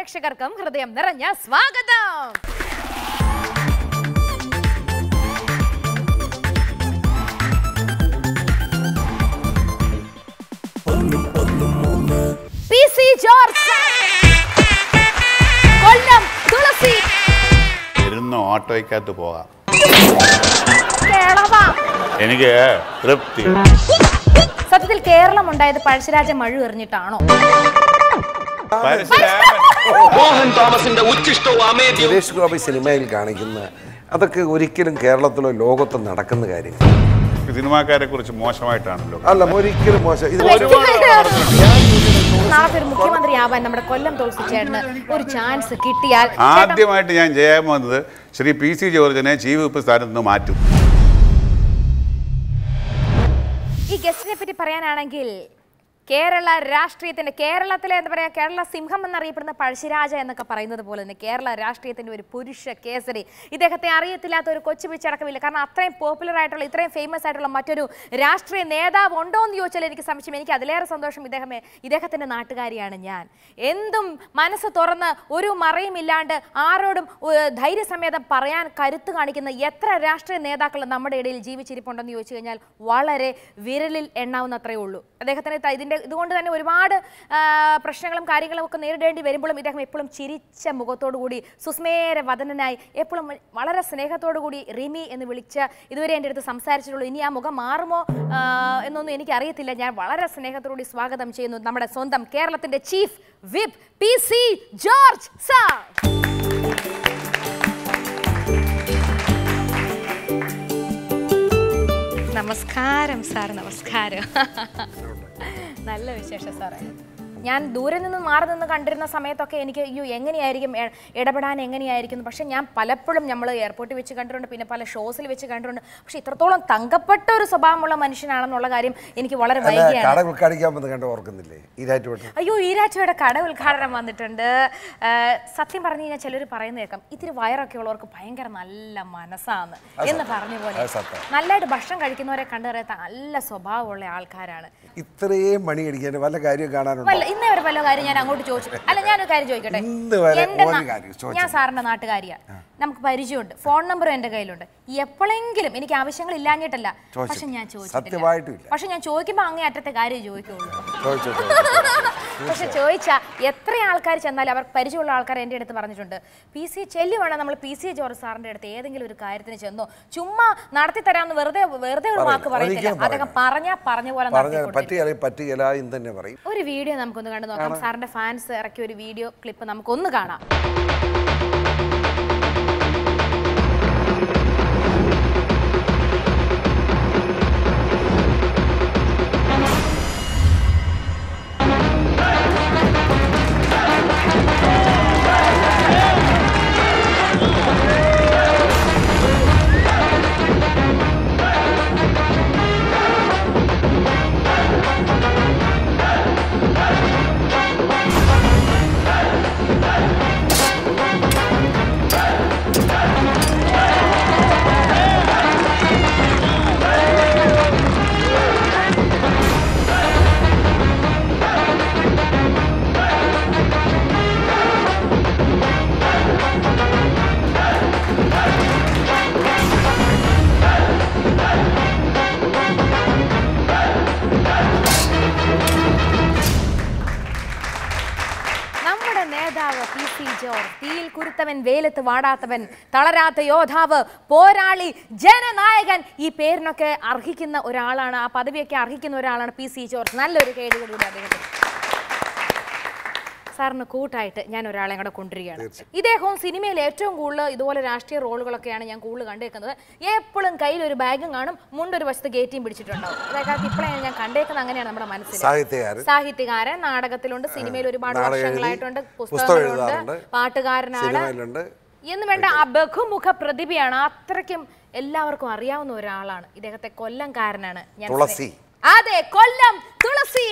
പ്രേക്ഷകർക്കും ഹൃദയം നിറഞ്ഞ സ്വാഗതം P C George sir. Kollam Thulasi ഇരുന്ന് ഓട്ടോയ്ക്കകത്ത് പോകാം കേളവ എനിക്ക് തൃപ്തി സത്യത്തിൽ കേരളം ഉണ്ടായത് പഴശ്ശിരാജ മഴു എറിഞ്ഞിട്ടാണോ പരശുരാമൻ മോഹൻ തോമസിന്റെ ഉച്ചിഷ്ടവും അമേദ്യവും സുരേഷ് ഗോപി സിനിമയിൽ കാണിക്കുന്ന അതൊക്കെ ഒരിക്കലും കേരളത്തിലോ ലോകത്തോ നടക്കുന്ന കാര്യം സിനിമാക്കാരെ കുറിച്ച് മോശമായിട്ടാണല്ലോ അല്ല ഒരിക്കലും മോശം ഇത് നാളത്തെ ഒരു മുഖ്യമന്ത്രി ആവാൻ നമ്മുടെ കൊല്ലം തുളസി ചേട്ടന് ഒരു ചാൻസ് കിട്ടിയാൽ ചേട്ടൻ ആദ്യമായിട്ട് ഞാൻ ചെയ്യാൻ പോകുന്നത് ശ്രീ പി സി ജോർജിനെ ചീഫ് വിപ്പ് സ്ഥാനത്ത് നിന്ന് മാറ്റും ഈ ഗസ്റ്റിനെ പറ്റി പറയാനാണെങ്കിൽ കേരള രാഷ്ട്രീയത്തിന്റെ കേരളത്തിലെ എന്താ പറയാ കേരള സിംഹം എന്നറിയപ്പെടുന്ന പഴശ്ശിരാജ എന്നൊക്കെ പറയുന്നത് പോലെ തന്നെ കേരള രാഷ്ട്രീയത്തിന്റെ ഒരു പുരുഷ കേസരി ഇദ്ദേഹത്തെ അറിയത്തില്ലാത്ത ഒരു കൊച്ചു പിച്ചടക്കമില്ല കാരണം അത്രയും പോപ്പുലർ ആയിട്ടുള്ള ഇത്രയും ഫേമസ് ആയിട്ടുള്ള മറ്റൊരു രാഷ്ട്രീയ നേതാവ് ഉണ്ടോ എന്ന് ചോദിച്ചാൽ എനിക്ക് സംശയം എനിക്ക് അതിലേറെ സന്തോഷം ഇദ്ദേഹമേ ഇദ്ദേഹത്തിന്റെ നാട്ടുകാരിയാണ് ഞാൻ എന്തും മനസ്സ് തുറന്ന് ഒരു മറയും ഇല്ലാണ്ട് ആരോടും ഏഹ്, ധൈര്യസമേതം പറയാൻ കരുത്ത് കാണിക്കുന്ന എത്ര രാഷ്ട്രീയ നേതാക്കൾ നമ്മുടെ ഇടയിൽ ജീവിച്ചിരിപ്പുണ്ടെന്ന് ചോദിച്ചു കഴിഞ്ഞാൽ വളരെ വിരലിൽ എണ്ണാവുന്നത്രേ ഉള്ളൂ അദ്ദേഹത്തിന് ത- ഇതിന്റെ ഇതുകൊണ്ട് തന്നെ ഒരുപാട് ആ, പ്രശ്നങ്ങളും കാര്യങ്ങളും ഒക്കെ നേരിടേണ്ടി വരുമ്പോഴും ഇദ്ദേഹം എപ്പോഴും ചിരിച്ച മുഖത്തോടു കൂടി സുസ്മേര വദനനായി എപ്പോഴും വളരെ സ്നേഹത്തോടു കൂടി റിമി എന്ന് വിളിച്ച് ഇതുവരെ എൻ്റെ അടുത്ത് സംസാരിച്ചിട്ടുള്ളൂ ഇനി ആ മുഖം മാറുമോ ആ, എന്നൊന്നും എനിക്ക് അറിയത്തില്ല ഞാൻ വളരെ സ്നേഹത്തോടു കൂടി സ്വാഗതം ചെയ്യുന്നു നമ്മുടെ സ്വന്തം കേരളത്തിന്റെ chief whip P C George sir നമസ്കാരം സാർ നമസ്കാരം നല്ല വിശേഷം സാറേ ഞാൻ ദൂരെ നിന്ന് മാറി നിന്ന് കണ്ടിരുന്ന സമയത്തൊക്കെ എനിക്ക് അയ്യോ എങ്ങനെയായിരിക്കും ഇ- ഇടപെടാൻ എങ്ങനെയായിരിക്കും എന്ന്. പക്ഷെ ഞാൻ പലപ്പോഴും നമ്മൾ എയർപോർട്ടിൽ വെച്ച് കണ്ടിട്ടുണ്ട് പിന്നെ പല ഷോസിൽ വെച്ച് കണ്ടിട്ടുണ്ട് പക്ഷെ ഇത്രത്തോളം തങ്കപ്പെട്ട ഒരു സ്വഭാവമുള്ള മനുഷ്യനാണെന്നുള്ള കാര്യം എനിക്ക് വളരെ അല്ല വൈകിയാണ് കട ഉദ്ഘാടിക്കാൻ വന്ന് കണ്ട് ഓർക്കുന്നില്ലേ ഈരാറ്റുപേട്ട അയ്യോ ഈരാറ്റയുടെ കട ഉദ്ഘാടനം വന്നിട്ടുണ്ട് ആ, സത്യം പറഞ്ഞു കഴിഞ്ഞാൽ ചിലർ പറയുന്ന കേൾക്കാം ഇത്തിരി വയറൊക്കെ ഉള്ളവർക്ക് ഭയങ്കര നല്ല മനസ്സാണ് എന്ന് പറഞ്ഞ പോലെ അത് സത്യം. നല്ലതായിട്ട് ഭക്ഷണം കഴിക്കുന്നവരെ കണ്ടറിയാത്ത നല്ല സ്വഭാവമുള്ള ആൾക്കാരാണ് ഇത്രയും മണി അടിക്കാൻ വല്ല കാര്യം കാണാനുണ്ടോ വല്ല ഇന്നേ ഒരു വല്ല കാര്യം ഞാൻ അങ്ങോട്ട് ചോദിച്ചു അല്ല ഞാനൊരു കാര്യം ചോദിക്കട്ടെ ഇന്ന് വരെ എന്റെ ഒരു നാ- കാര്യം ചോദിച്ചില്ല. ഞാൻ സാറിന്റെ നാട്ടുകാരിയാ നമുക്ക് പരിചയമുണ്ട് ഫോൺ നമ്പറും എന്റെ കയ്യിലുണ്ട് എപ്പോഴെങ്കിലും എനിക്ക് ആവശ്യങ്ങൾ ഇല്ലാഞ്ഞിട്ടല്ല ചോദിച്ചു. പക്ഷെ ഞാൻ സത്യമായിട്ടും ഇല്ല. പക്ഷെ ഞാൻ ചോദിക്കുമ്പോ അങ്ങേ അറ്റത്തെ കാര്യം ചോദിക്കുള്ളൂ ചോദിച്ചോ പക്ഷെ ചോദിച്ചാ എത്ര ആൾക്കാർ ചെന്നാലും അവർക്ക് പരിചയമുള്ള ആൾക്കാർ എൻ്റെ അടുത്ത് പറഞ്ഞിട്ടുണ്ട് പി സി ചെല്ലുവാണ് നമ്മൾ പി സി ജോർജ് സാറിന്റെ അടുത്ത് ഏതെങ്കിലും ഒരു കാര്യത്തിന് ചെന്നോ ചുമ്മാ നടത്തി തരാമെന്ന് വെറുതെ വെറുതെ ഒരു വാക്ക് പറയില്ല. പറയത്തില്ല ഒരിക്കലും അദ്ദേഹം പറഞ്ഞാ പറഞ്ഞ പോലെ പറഞ്ഞ നടത്തി കൊടുത്തിരിക്കും. പറ്റുകയില്ല പറ്റുകയില്ല എന്ന് തന്നെ പറയും ഒരു വീഡിയോ നമുക്കൊന്ന് കണ്ടു നോക്കാം സാറിന്റെ ഫാൻസ് ഇറക്കിയ ഒരു വീഡിയോ ക്ലിപ്പ് നമുക്കൊന്ന് കാണാം നമ്മുടെ നേതാവ് പി സി ജോർജ് തീയിൽ കുരുത്തവൻ വേലത്ത് വാടാത്തവൻ തളരാത്ത യോദ്ധാവ് പോരാളി ജനനായകൻ ഈ പേരിനൊക്കെ അർഹിക്കുന്ന ഒരാളാണ് ആ പദവിയൊക്കെ അർഹിക്കുന്ന ഒരാളാണ് പി സി ജോർജ് നല്ലൊരു കേടുകൂടി അദ്ദേഹത്തിന് സാറിന് കൂട്ടായിട്ട് ഞാൻ ഒരാളെ കൂടെ കൊണ്ടുവരികയാണ് ഇദ്ദേഹവും സിനിമയിൽ ഏറ്റവും കൂടുതൽ ഇതുപോലെ രാഷ്ട്രീയ റോളുകളൊക്കെയാണ് ഞാൻ കൂടുതൽ കണ്ടേക്കുന്നത് എപ്പോഴും കയ്യിൽ ഒരു ബാഗും കാണും മുണ്ടൊരു വശത്ത് ഗേറ്റിയും പിടിച്ചിട്ടുണ്ടാവും അതായത് ഇപ്പോഴാണ് ഞാൻ കണ്ടേക്കുന്നത് അങ്ങനെയാണ് നമ്മുടെ മനസ്സിൽ സാഹിത്യകാരൻ സാഹിത്യകാരൻ നാടകത്തിലുണ്ട് സിനിമയിൽ ഒരുപാട് നാടകം എഴുതി, വർഷങ്ങളായിട്ടുണ്ട് പുസ്തകം പുസ്തകങ്ങളുണ്ട് എഴുതാറുണ്ട്, പാട്ടുകാരനാണ് സിനിമയിലുണ്ട് എന്ന് വേണ്ട ആ ബഹുമുഖ പ്രതിഭയാണ് അത്രയ്ക്കും എല്ലാവർക്കും അറിയാവുന്ന ഒരാളാണ് ഇദ്ദേഹത്തെ കൊല്ലംകാരനാണ് ഞാൻ തുളസി. അതെ കൊല്ലം തുളസി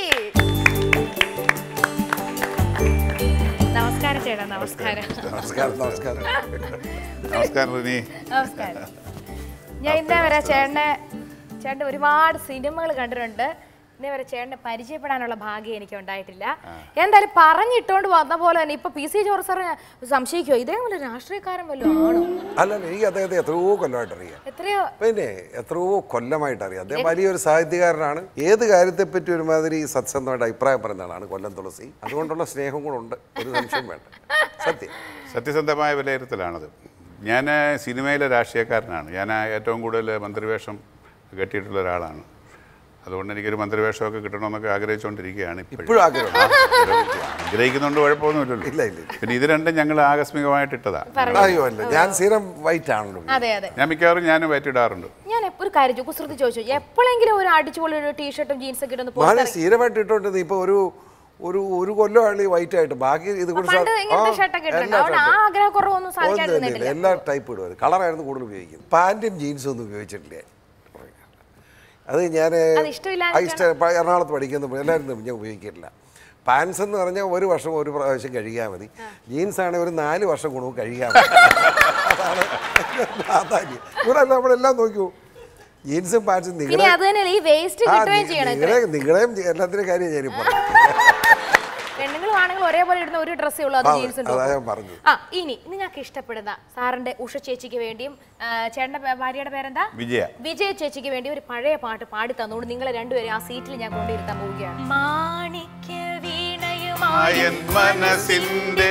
നമസ്കാരം ചേട്ടാ നമസ്കാരം നമസ്കാരം നമസ്കാരം നമസ്കാരം റിനി നമസ്കാരം ഞാൻ ഇന്നേ വരെ ചേട്ടനെ ചേട്ടൻ ഒരുപാട് സിനിമകൾ കണ്ടിട്ടുണ്ട് ഇന്നേ വരെ ചേട്ടനെ പരിചയപ്പെടാനുള്ള ഭാഗ്യം എനിക്ക് ഉണ്ടായിട്ടില്ല എന്തായാലും പറഞ്ഞിട്ടോണ്ട് വന്ന പോലെ തന്നെ ഇപ്പൊ പി സി ജോർജ് സാറ് സംശയിക്കോ ഇതേപോലെ രാഷ്ട്രീയക്കാരൻ വല്ലതും ആണോ അല്ലല്ല എനിക്ക് അദ്ദേഹത്തെ എത്രയോ കൊല്ലമായിട്ട് അറിയാം എത്രയോ പിന്നെ എത്രയോ കൊല്ലമായിട്ട് അറിയാം അദ്ദേഹം വലിയൊരു സാഹിത്യകാരനാണ് ഏത് കാര്യത്തെപ്പറ്റി ഒരുമാതിരി സത്സന്ധമായിട്ട് അഭിപ്രായം പറയുന്ന ആളാണ് കൊല്ലം തുളസി അതുകൊണ്ടുള്ള സ്നേഹം കൂടെ ഉണ്ട് ഒരു സംശയം വേണ്ട സത്യം സത്യസന്ധമായ വിലയിരുത്തലാണത് ഞാൻ സിനിമയിലെ രാഷ്ട്രീയക്കാരനാണ് ഞാൻ ഏറ്റവും കൂടുതൽ മന്ത്രിവേഷം കെട്ടിയിട്ടുള്ള ഒരാളാണ് അതുകൊണ്ട് എനിക്കൊരു മന്ത്രിവേഷമൊക്കെ കിട്ടണമെന്നൊക്കെ ആഗ്രഹിച്ചുകൊണ്ടിരിക്കുകയാണ് ഇപ്പോഴും ഇപ്പോഴും ആഗ്രഹമുണ്ട് ആഗ്രഹിക്കുന്നുണ്ട് കുഴപ്പമൊന്നുമില്ലല്ലോ ഇല്ല, ഇല്ല, ഇല്ല. പിന്നെ ഇത് രണ്ടും ഞങ്ങൾ ആകസ്മികമായിട്ട് ഇട്ടതാ അയ്യോ അല്ല ഞാൻ സ്ഥിരം വൈറ്റ് ആണല്ലോ അതെ അതെ ഞാൻ മിക്കവാറും ഞാനും വയറ്റിടാറുണ്ട് ഞാൻ എപ്പ- ഒരു കാര്യം ചോ- കുസൃതി ചോദിച്ചു എപ്പോഴെങ്കിലും ഒരു അടിച്ചുപൊളി ഒരു ടീഷർട്ടും ജീൻസും ഒക്കെ ഇട്ടൊന്ന് മാന പുറത്തിറങ്ങി സ്ഥിരമായിട്ട് ഇട്ടോണ്ട് ഇപ്പൊ ഒരു ഒരു ഒരു കൊല്ലമാണ് ഈ വൈറ്റ് ആയിട്ട് ബാക്കി ഇത് കൂടി പണ്ട് ഷർട്ട്- ഇങ്ങനത്തെ ആ, ഷർട്ടൊക്കെ ഇട്ടിട്ടുണ്ട് എല്ലാ അവിടെ ആ ഷർട്ടും. ആഗ്രഹക്കുറവൊന്നും സാധിക്കാൻ ഒന്നും ഇല്ല, നിന്നിട്ടില്ല എല്ലാ ടൈപ്പ് ഇടുമായിരുന്നു കളറായിരുന്നു കൂടുതൽ ഉപയോഗിക്കുന്നത് പാൻറ്റും ജീൻസും ഒന്നും ഉപയോഗിച്ചിട്ടില്ല അത് ഞാൻ അത് ഇഷ്ടമില്ലാഞ്ഞിട്ടാണ്? ഇഷ്ടം ഇപ്പം എറണാകുളത്ത് പഠിക്കുന്ന എല്ലാവരും ഞാൻ ഉപയോഗിക്കില്ല പാൻസ് എന്ന് പറഞ്ഞാൽ ഒരു വർഷം ഒരു പ്രാവശ്യം കഴുകിയാൽ മതി ജീൻസ് ആണെങ്കിൽ ഒരു നാല് വർഷം ഗുണവും കഴുകിയാൽ മതി അതാണ് പ്രാധാന്യം ഇവിടെ എല്ലാം ഇവിടെ എല്ലാം നോക്കൂ ജീൻസും പാൻസും ഇനി നിങ്ങളുടെ അത് തന്നെ ഈ വേസ്റ്റ് ആ, കിട്ടുകയും നി- ചെയ്യണം നിങ്ങളെ നിങ്ങളെയും എല്ലാത്തിനും കാര്യം ഞാനിപ്പോൾ പെണ്ണുങ്ങളും ആണുങ്ങളും ഒരേപോലെ ഇടുന്ന ഒരു ഡ്രസ്സേ ഉള്ളൂ അത് ആ, ജീൻസും അതാ ടോപ്പും. ഞാൻ പറഞ്ഞത്. ആ ഇനി നിങ്ങൾക്ക് ഇഷ്ടപ്പെടുന്ന സാറിന്റെ ഉഷ ചേച്ചിക്ക് വേണ്ടിയും ആ, ചേട്ടന്റെ പേ- ഭാര്യയുടെ പേരെന്താ വിജയ വിജയ ചേച്ചിക്ക് വേണ്ടി ഒരു പഴയ പാട്ട് പാടി തന്നുകൊണ്ട് നിങ്ങളെ രണ്ടുപേരും ആ സീറ്റിൽ ഞാൻ കൊണ്ടിരുത്താൻ പോവുകയാണ് മാണിക്യ വീണയുമായി ആയൻ മനസ്സിന്റെ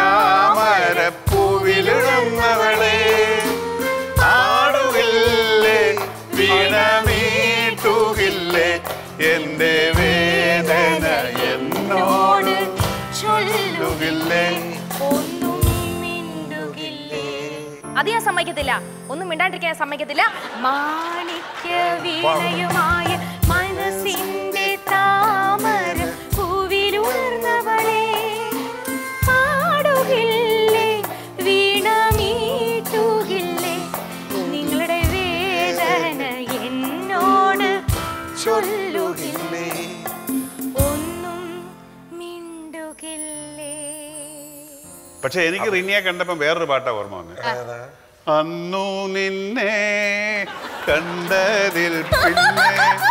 താമരപ്പൂവിലിടുന്നവളെ ആടുകില്ലേ വീണമീട്ടുകില്ലേ എന്റെ വേദന എന്നോട് ചൊല്ലുകില്ലേ ഒന്നും മിണ്ടുകില്ലേ അത് ഞാൻ സമ്മതിക്കത്തില്ല ഒന്നും മിണ്ടാണ്ടിരിക്കാൻ ഞാൻ സമ്മതിക്കത്തില്ല മാണിക്യ വീണയുമായ മനസ്സിന്റെ താമര പൂവിലുണർന്നവളെ പാടുകില്ലേ വീണമീട്ടുകില്ലേ നിങ്ങളുടെ വേദന എന്നോട് ചൊല്ലുകില്ലേ ഒന്നും മിണ്ടുകില്ലേ പക്ഷെ എനിക്ക് റിനിയെ കണ്ടപ്പോൾ വേറൊരു പാട്ടാ ഓർമ്മ വന്നത് അന്നു നിന്നെ കണ്ടതിൽ പിന്നെ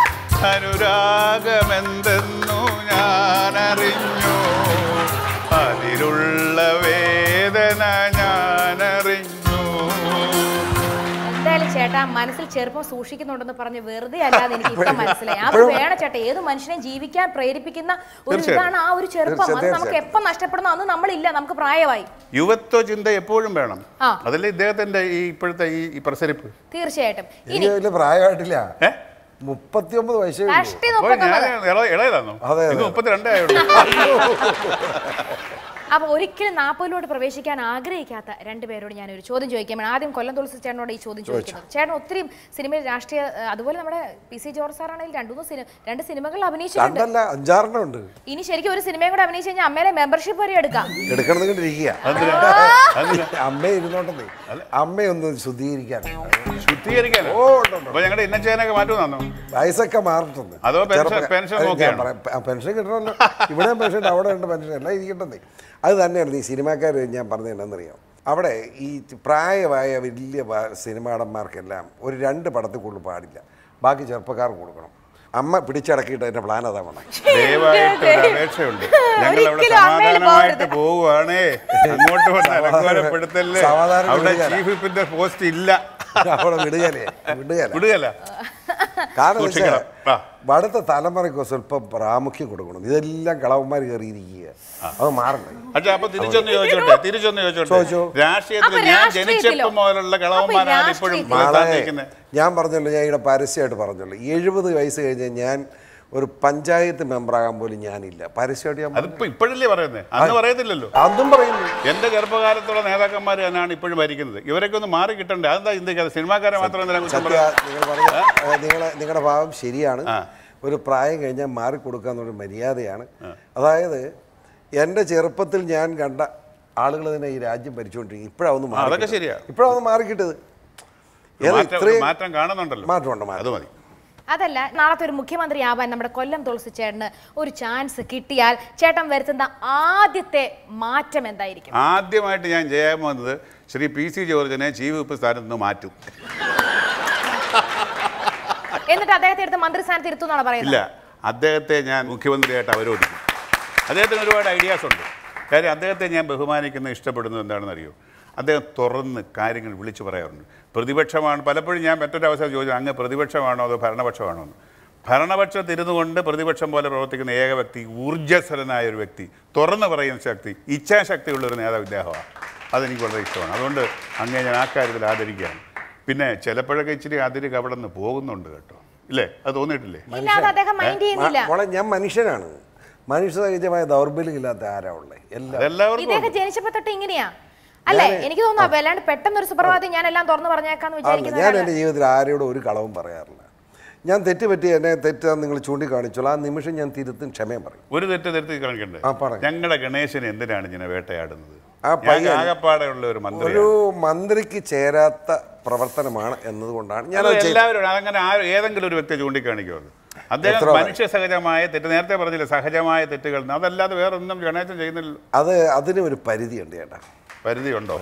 അനുരാഗമെന്തെന്നു ഞാനറിഞ്ഞു അതിലുള്ള വേദന ഞാനറിഞ്ഞു എന്തായാലും ചേട്ടാ മനസ്സിൽ ചെറുപ്പം സൂക്ഷിക്കുന്നുണ്ടെന്ന് പറഞ്ഞ് വെറുതെ അല്ലാതെ എനിക്ക് ഇപ്പം മനസ്സിലായി അത് വേണം ചേട്ടാ ഏത് മനുഷ്യനെയും ജീവിക്കാൻ പ്രേരിപ്പിക്കുന്ന ഒരു തീർച്ചയായും. ഇതാണ് ആ ഒരു ചെറുപ്പം അത് തീർച്ചയായും, നമുക്ക് എപ്പം നഷ്ടപ്പെടുന്നു അന്ന് നമ്മളില്ല നമുക്ക് പ്രായമായി യുവത്വ ചിന്ത എപ്പോഴും വേണം ആ. അതല്ലേ ഇദ്ദേഹത്തിന്റെ ഈ ഇപ്പോഴത്തെ ഈ ഈ പ്രസരിപ്പ് തീർച്ചയായിട്ടും ഇനി എനിക്ക് വലിയ പ്രായമായിട്ടില്ല ഏ മുപ്പത്തിയൊമ്പത് വയസ്സേ ഉള്ളൂ കഷ്ടി അപ്പൊ ഞാൻ നോക്കുന്നത് ഇള- ഇളയതാണോ അതെ, അതെ. ഇത് മുപ്പത്തിരണ്ടേ ആയുള്ളൂ അപ്പൊ ഒരിക്കലും നാൽപ്പതിലോട്ട് പ്രവേശിക്കാൻ ആഗ്രഹിക്കാത്ത രണ്ടുപേരോട് ഞാൻ ഒരു ചോദ്യം ചോദിക്കാം ആദ്യം കൊല്ലം തുളസി ചേട്ടനോട് ഈ ചോദ്യം ചോദിക്കുന്നത് ചേട്ടൻ ഒത്തിരി സിനിമയിൽ രാഷ്ട്രീയ ഏഹ്, അതുപോലെ നമ്മുടെ പി സി ജോർജ് സാറാണെങ്കിൽ രണ്ടു മൂന്ന് സിനിമ രണ്ട് സിനിമകളിൽ അഭിനയിച്ചിട്ടുണ്ട് രണ്ടല്ല അഞ്ചാറെണ്ണം ഉണ്ട് ഇനി ശരിക്കും ഒരു സിനിമയും കൂടെ അഭിനയിച്ച് കഴിഞ്ഞാൽ അമ്മേനെ മെമ്പർഷിപ്പ് വരെ എടുക്കാം എടുക്കണം ഇരിക്കുക അതെന്തിനാ? അതെന്തിനാ? അമ്മ ഇരുന്നോട്ടെ അമ്മയൊന്ന് ശുദ്ധീകരിക്കാൻ ശുദ്ധീകരിക്കാനോ ഓ ഉണ്ട്, ഉണ്ട്. അപ്പൊ ഞങ്ങളുടെ ഇന്നച്ചേനൊക്കെ മാറ്റുമെന്നാണോ വയസ്സൊക്കെ മാറിട്ടുണ്ട് അതോ പെൻഷൻ- ചെറുപ്പം- പെൻഷൻ അത് ഞാൻ നോക്കിയാണോ? പറയാം. പെ- പെൻഷൻ കിട്ടണമല്ലോ ഇവിടെ പെൻഷൻ ഉണ്ട് അവിടെ ഉണ്ട് പെൻഷൻ എല്ലാം ഇരിക്കട്ടെ അത് തന്നെയാണ് ഈ സിനിമാക്കാർ ഞാൻ പറഞ്ഞത് എന്താണെന്നറിയാം അവിടെ ഈ പ്രായമായ വലിയ പ- സിനിമാടന്മാർക്കെല്ലാം ഒരു രണ്ട് പടത്തിൽ കൂടുതൽ പാടില്ല ബാക്കി ചെറുപ്പക്കാർക്ക് കൊടുക്കണം അമ്മ പിടിച്ചടക്കിയിട്ട് അതിന്റെ പ്ലാൻ അതാ വേണം ദയവായിട്ട് ഒരു അപേക്ഷയുണ്ട് ഞങ്ങൾ അവിടെ ഒരിക്കലും അമ്മയിൽ സമാധാനമായിട്ട് പോകരുത്. പോവുകയാണേ അങ്ങോട്ട് വന്ന് അലങ്കോലപ്പെടുത്തല്ലേ സമാധാനം അവിടെ വിടുകയില്ല. ചീഫ് വിപ്പിന്റെ പോസ്റ്റ് ഇല്ല അവിടെ വിടുകയല്ലേ വിടുകയല്ല വിടുകയല്ല കാരണം എന്ന് സൂക്ഷിക്കണം. വെച്ചാൽ ആ. അടുത്ത തലമുറയ്ക്ക് സ്വല്പം പ്രാമുഖ്യം കൊടുക്കണം ഇതെല്ലാം കളവന്മാർ കയറിയിരിക്കുക അത് മാറണ്ടേ അച്ഛാ അപ്പൊ തിരിച്ചൊന്ന് ചോദിച്ചോട്ടെ തിരിച്ചൊന്ന് ചോദിച്ചോട്ടെ ചോദിച്ചോ. രാഷ്ട്രീയത്തിൽ അപ്പൊ ഞാൻ രാഷ്ട്രീയത്തിലോ? ജനിച്ചപ്പം മുതലുള്ള കളവന്മാരാണ് അപ്പൊ ഇപ്പോഴും രാഷ്ട്രീയത്തിലോ? സ്ഥാനിക്കുന്നത് ഞാൻ പറഞ്ഞല്ലോ ഞാൻ ഇവിടെ പരസ്യമായിട്ട് പറഞ്ഞല്ലോ എഴുപത് വയസ്സ് കഴിഞ്ഞ് ഞാൻ ഒരു പഞ്ചായത്ത് മെമ്പറാകാൻ പോലും ഞാനില്ല പരസ്യമായിട്ട് ഞാൻ പറഞ്ഞു. അതിപ്പോ ഇപ്പോഴല്ലേ പറയുന്നത് അന്ന് പറയത്തില്ലല്ലോ അതും പറയുന്നു എന്റെ ചെറുപ്പകാലത്തുള്ള നേതാക്കന്മാർ തന്നെയാണ് ഇപ്പോഴും ഭരിക്കുന്നത് ഇവരൊക്കെ ഒന്ന് മാറി കിട്ടണ്ടേ അതെന്താ ചിന്തിക്കാതെ സിനിമാക്കാരെ മാത്രം എന്തിനാ കുറ്റം സത്യ പറയുന്നത്? നിങ്ങൾ പറഞ്ഞ നിങ്ങളെ നിങ്ങളുടെ ഭാവം ശരിയാണ് ആ. ഒരു പ്രായം കഴിഞ്ഞാൽ മാറിക്കൊടുക്കുക എന്നൊരു മര്യാദയാണ് അതായത് എൻ്റെ ചെറുപ്പത്തിൽ ഞാൻ കണ്ട ആളുകൾ തന്നെ ഈ രാജ്യം ഭരിച്ചുകൊണ്ടിരിക്കും ഇപ്പോഴാണ് ആ, അതൊക്കെ ശരിയാ. ഇപ്പോഴാണ് മാറിക്കിട്ടത് ഏത് മാറ്റം- ഇത്രയും മാറ്റം കാണുന്നുണ്ടല്ലോ മാറ്റമുണ്ട് മാറ്റം അത് മതി അതല്ല നാളത്തെ ഒരു മുഖ്യമന്ത്രി ആവാൻ നമ്മുടെ കൊല്ലം തുളസി ചേട്ടന് ഒരു ചാൻസ് കിട്ടിയാൽ ചേട്ടൻ വരുത്തുന്ന ആദ്യത്തെ മാറ്റം എന്തായിരിക്കും ആദ്യമായിട്ട് ഞാൻ ചെയ്യാൻ പോകുന്നത് ശ്രീ പി സി ജോർജിനെ ചീഫ് വിപ്പ് സ്ഥാനത്ത് നിന്ന് മാറ്റും എന്നിട്ട് അദ്ദേഹത്തെ എടുത്ത് മന്ത്രിസ്ഥാനത്ത് ഇരുത്തുന്നാണ് ഇല്ല പറയുന്നത് അദ്ദേഹത്തെ ഞാൻ മുഖ്യമന്ത്രിയായിട്ട് അവരോധിക്കും അദ്ദേഹത്തിന് ഒരുപാട് ഐഡിയാസ് ഉണ്ട് കാര്യം അദ്ദേഹത്തെ ഞാൻ ബഹുമാനിക്കുന്ന ഇഷ്ടപ്പെടുന്നത് എന്താണെന്ന് അറിയോ അദ്ദേഹം തുറന്ന് കാര്യങ്ങൾ വിളിച്ചു പറയാറുണ്ട് പ്രതിപക്ഷമാണ് പലപ്പോഴും ഞാൻ മറ്റൊരു അവസരം ചോദിച്ചു അങ്ങ് പ്രതിപക്ഷമാണോ അതോ ഭരണപക്ഷമാണോ എന്ന് ഭരണപക്ഷത്തിരുന്നു കൊണ്ട് പ്രതിപക്ഷം പോലെ പ്രവർത്തിക്കുന്ന ഏക വ്യക്തി ഊർജ്ജസ്വലനായ ഒരു വ്യക്തി തുറന്നു പറയുന്ന ശക്തി ഇച്ഛാശക്തിയുള്ള ഒരു നേതാവ് ഇദ്ദേഹമാണ് അതെനിക്ക് വളരെ ഇഷ്ടമാണ് അതുകൊണ്ട് അങ്ങേ ഞാൻ ആ കാര്യത്തിൽ ആദരിക്കുകയാണ് പിന്നെ ചിലപ്പോഴൊക്കെ ഇച്ചിരി അതിര് കവിടന്ന് പോകുന്നുണ്ട് കേട്ടോ ഇല്ലേ അത് തോന്നിയിട്ടില്ലേ ഇല്ലാതെ അദ്ദേഹം മൈൻഡ് ചെയ്യുന്നില്ല മോളെ ഞാൻ മനുഷ്യനാണ് മനുഷ്യസഹജമായ ദൗർബല്യമില്ലാത്ത ആരാ ഉള്ളത് എല്ലാം അതെല്ലാവർക്കും ഇദ്ദേഹം ഉണ്ട്. ജനിച്ചപ്പോ തൊട്ട് ഇങ്ങനെയാ അല്ലേ എനിക്ക് തോന്നുന്നു വല്ലാണ്ട് പെട്ടെന്ന് ഒരു സുപ്രഭാതം ഞാൻ എല്ലാം തുറന്നു പറഞ്ഞേക്കാന്ന് അല്ല ഞാൻ വിചാരിക്കുന്ന എൻ്റെ ജീവിതത്തിൽ ആരോടും ഒരു കളവും പറയാറില്ല ഞാൻ തെറ്റ് പറ്റി എന്നെ തെറ്റാന്ന് നിങ്ങൾ ചൂണ്ടിക്കാണിച്ചോളൂ ആ നിമിഷം ഞാൻ തിരുത്തും ക്ഷമയും പറയും ഒരു തെറ്റ് തെറ്റ് കാണിക്കണ്ടേ ആ, പറ. ഞങ്ങളുടെ ഗണേശനെ എന്തിനാണ് ഇങ്ങനെ വേട്ടയാടുന്നത് ആ ഞാൻ പയ്യൻ ആകപ്പാടെയുള്ള ഒരു മന്ത്രി ഒരു മന്ത്രിക്ക് ചേരാത്ത പ്രവർത്തനമാണ് എന്നതുകൊണ്ടാണ് ഞാൻ അത് ചെയ്തത്. എല്ലാവരും അതങ്ങനെ ആരും ഏതെങ്കിലും ഒരു വ്യക്തി ചൂണ്ടിക്കാണിക്കുമത് അദ്ദേഹം എത്ര- മനുഷ്യ സഹജമായ തെറ്റ് നേരത്തെ പറഞ്ഞില്ല സഹജമായ തെറ്റുകൾ അതല്ലാതെ വേറെ ഒന്നും ഗണേശൻ ചെയ്യുന്നില്ല അത് അതിന് ഒരു പരിധിയുണ്ട് ചേട്ടാ പരിധിയുണ്ടോ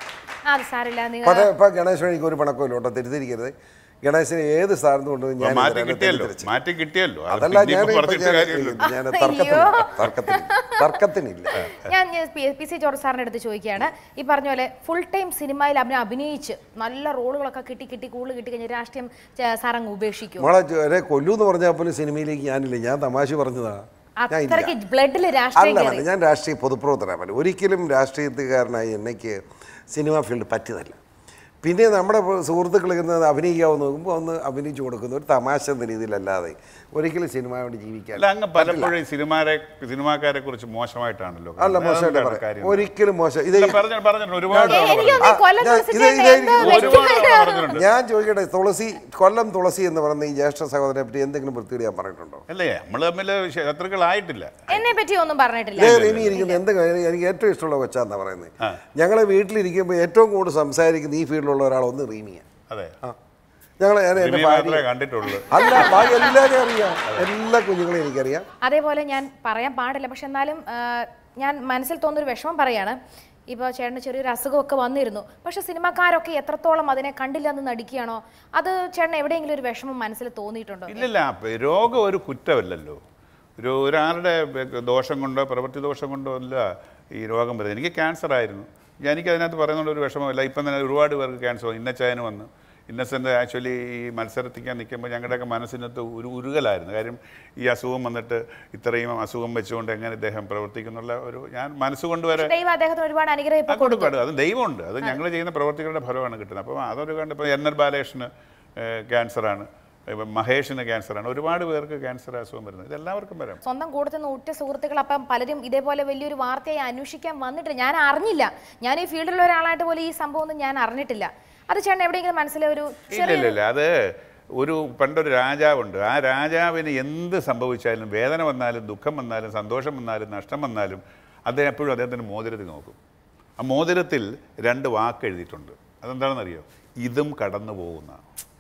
ആ, അത് സാരില്ല നിങ്ങൾ പല ഇപ്പം ഗണേശൻ എനിക്ക് ഒരു പണക്കമില്ല കേട്ടോ തെറ്റിദ്ധരിക്കരുത് ഗണേശനെ ഏത് സ്ഥാനത്ത് കൊണ്ടുപോയി ഞാൻ മാറ്റി ഇതുവരെ കിട്ടിയല്ലോ തെറ്റിദ്ധരിച്ചില്ല. മാറ്റി കിട്ടിയല്ലോ അത് അതല്ല പിന്നെ ഞാൻ ഇപ്പൊ ഇപ്പൊ പറഞ്ഞിട്ട് ഞാൻ- കാര്യമില്ലല്ലോ. ഞാൻ അയ്യോ. തർക്കത്തിനില്ല തർക്കത്തിന് തർക്കത്തിനില്ല ഞാൻ ഞാൻ പി- പി സി ജോർജ് സാറിന്റെ അടുത്ത് ചോദിക്കുകയാണ് ഈ പറഞ്ഞ പോലെ ഫുൾ ടൈം സിനിമയിൽ അഭിനയം അഭിനയിച്ച് നല്ല റോളുകളൊക്കെ കിട്ടി കിട്ടി കൂടുതൽ കിട്ടി കഴിഞ്ഞാൽ രാഷ്ട്രീയം ചെ- സാർ അങ്ങ് ഉപേക്ഷിക്കും മോളെ എന്നെ കൊല്ലൂ എന്ന് പറഞ്ഞാൽ പോലും സിനിമയിലേക്ക് ഞാനില്ല ഞാൻ തമാശ പറഞ്ഞതാ ഞാൻ ഇല്ല അത്രയ്ക്ക് ബ്ലഡിൽ രാഷ്ട്രീയം അല്ല കയറി അല്ല ഞാൻ രാഷ്ട്രീയ പൊതുപ്രവർത്തനമല്ല ഒരിക്കലും രാഷ്ട്രീയത്തുകാരനായി എനിക്ക് സിനിമ ഫീൽഡ് പറ്റിയതല്ല പിന്നെ നമ്മുടെ സുഹൃത്തുക്കൾ ഇരുന്ന് അഭിനയിക്കാമെന്ന് നോക്കുമ്പോൾ ഒന്ന് അഭിനയിച്ചു കൊടുക്കുന്ന ഒരു തമാശ എന്ന രീതിയിലല്ലാതെ ഒരിക്കലും സിനിമ കൊണ്ട് ജീവിക്കാൻ അല്ല അങ്ങ് പലപ്പോഴും ഈ സിനിമാരെ സിനിമാക്കാരെ കുറിച്ച് മോശമായിട്ടാണല്ലോ അല്ല കാണുന്നത്. മോശമായിട്ട് അതെന്താണ് പറയാം കാര്യം? ഒരിക്കലും മോശം ഇത് ഇല്ല, പറഞ്ഞു പറഞ്ഞിട്ടുണ്ട് ഒരുപാട് ഏ, തവണ എനിക്ക് പറഞ്ഞിട്ടുണ്ട്. തോന്നുന്നു ഈ കൊല്ലം ഞാൻ- തുളസി ഇത് ചേട്ടൻ ഇത് എന്തോ എനിക്ക് ഒരുപാട് തവണ വ്യക്തി- പറഞ്ഞിട്ടുണ്ട് ഞാൻ ചോദിക്കട്ടെ തുളസി കൊല്ലം തുളസി എന്ന് പറയുന്ന ഈ ജ്യേഷ്ഠ സഹോദരനെ പറ്റി എന്തെങ്കിലും വൃത്തിയോട് ഞാൻ പറഞ്ഞിട്ടുണ്ടോ അല്ലേ നമ്മൾ തമ്മിൽ ശത്രുക്കളായിട്ടില്ല എന്നെ പറ്റി ഒന്നും പറഞ്ഞിട്ടില്ല ഞാൻ ഇനി ഇരിക്കുന്ന എന്തെങ്കിലും എനിക്ക് ഏറ്റവും ഇഷ്ടമുള്ള കൊച്ചാന്നാ പറയുന്നത് ഞങ്ങളെ വീട്ടിലിരിക്കുമ്പോൾ ഏറ്റവും കൂടുതൽ സംസാരിക്കുന്ന ഈ ഫീൽഡിലുള്ള ഒരാൾ ഒന്ന് റീമിയ അതെ ആ ഞങ്ങൾ ഞാൻ എൻ്റെ സിനിമ ഭാര്യ മാത്രമേ കണ്ടിട്ടുള്ളൂ അല്ല ബാക്കി എല്ലാവരെയും അറിയാം എല്ലാ കുഞ്ഞുങ്ങളെയും എനിക്കറിയാം അതേപോലെ ഞാൻ പറയാൻ പാടില്ല പക്ഷെ എന്നാലും ആ, ഞാൻ മനസ്സിൽ തോന്നുന്നൊരു വിഷമം പറയാണ് ഇപ്പോൾ ചേട്ടന് ചെറിയൊരു അസുഖമൊക്കെ വന്നിരുന്നു പക്ഷെ സിനിമാക്കാരൊക്കെ എത്രത്തോളം അതിനെ കണ്ടില്ല എന്ന് നടിക്കുകയാണോ അത് ചേട്ടന് എവിടെയെങ്കിലും ഒരു വിഷമം മനസ്സിൽ തോന്നിയിട്ടുണ്ടോ ഇല്ലില്ല അപ്പൊ രോഗം ഒരു കുറ്റമല്ലല്ലോ ഒരു ഒരാളുടെ ദോഷം കൊണ്ടോ പ്രവൃത്തി ദോഷം കൊണ്ടോ അല്ല ഈ രോഗം വരുന്നത് എനിക്ക് ക്യാൻസർ ആയിരുന്നു ഞാൻ- എനിക്ക് അതിനകത്ത് പറയുന്നുള്ള ഒരു വിഷമമില്ല ഇപ്പം തന്നെ ഒരുപാട് പേർക്ക് ക്യാൻസർ വന്നു ഇന്നച്ചായന് വന്നു ഇന്നസെൻ്റ് ആക്ച്വലി ഈ മത്സരത്തിക്കാൻ നിൽക്കുമ്പോൾ ഞങ്ങളുടെയൊക്കെ മനസ്സിനകത്ത് ഒരു ഉരുകലായിരുന്നു കാര്യം ഈ അസുഖം വന്നിട്ട് ഇത്രയും അസുഖം വെച്ചുകൊണ്ട് എങ്ങനെ ഇദ്ദേഹം പ്രവർത്തിക്കുന്നുള്ള ഒരു ഞാൻ മനസ്സുകൊണ്ട് വരെ ദൈവം അദ്ദേഹത്തിന് ഒരുപാട് അനുഗ്രഹം ഇപ്പൊ ആ, കൊടുക്കും കൊടുക്കും. അത് ദൈവമുണ്ട് അത് ഞങ്ങൾ ചെയ്യുന്ന പ്രവർത്തികളുടെ ഫലമാണ് കിട്ടുന്നത് അപ്പോൾ അതൊരു കണ്ട് ഇപ്പോൾ എൻ എൽ ബാലകൃഷ്ണന് ഏഹ്, ക്യാൻസറാണ് ഇപ്പം മഹേഷിന് ക്യാൻസറാണ് ഒരുപാട് പേർക്ക് ക്യാൻസർ അസുഖം വരുന്നത് ഇത് എല്ലാവർക്കും വരാം സ്വന്തം കൂടെ നിന്ന് ഉറ്റ സുഹൃത്തുക്കൾ അപ്പം പലരും ഇതേപോലെ വലിയൊരു വാർത്തയായി അന്വേഷിക്കാൻ വന്നിട്ടില്ല ഞാൻ അറിഞ്ഞില്ല ഞാൻ ഈ ഫീൽഡിലുള്ള ഒരാളായിട്ട് പോലും ഈ സംഭവം ഒന്നും ഞാൻ അറിഞ്ഞിട്ടില്ല അത് ചേട്ടൻ എവിടെയെങ്കിലും മനസ്സിലെ ഒരു ഇല്ല ഇല്ല ഇല്ല അത് ഒരു പണ്ടൊരു രാജാവുണ്ട് ആ രാജാവിന് എന്ത് സംഭവിച്ചാലും വേദന വന്നാലും ദുഃഖം വന്നാലും സന്തോഷം വന്നാലും നഷ്ടം വന്നാലും അദ്ദേഹം എപ്പോഴും അദ്ദേഹത്തിൻ്റെ മോതിരത്തിൽ നോക്കും ആ മോതിരത്തിൽ രണ്ട് വാക്ക് എഴുതിയിട്ടുണ്ട് അതെന്താണെന്നറിയോ ഇതും കടന്നു പോകുന്ന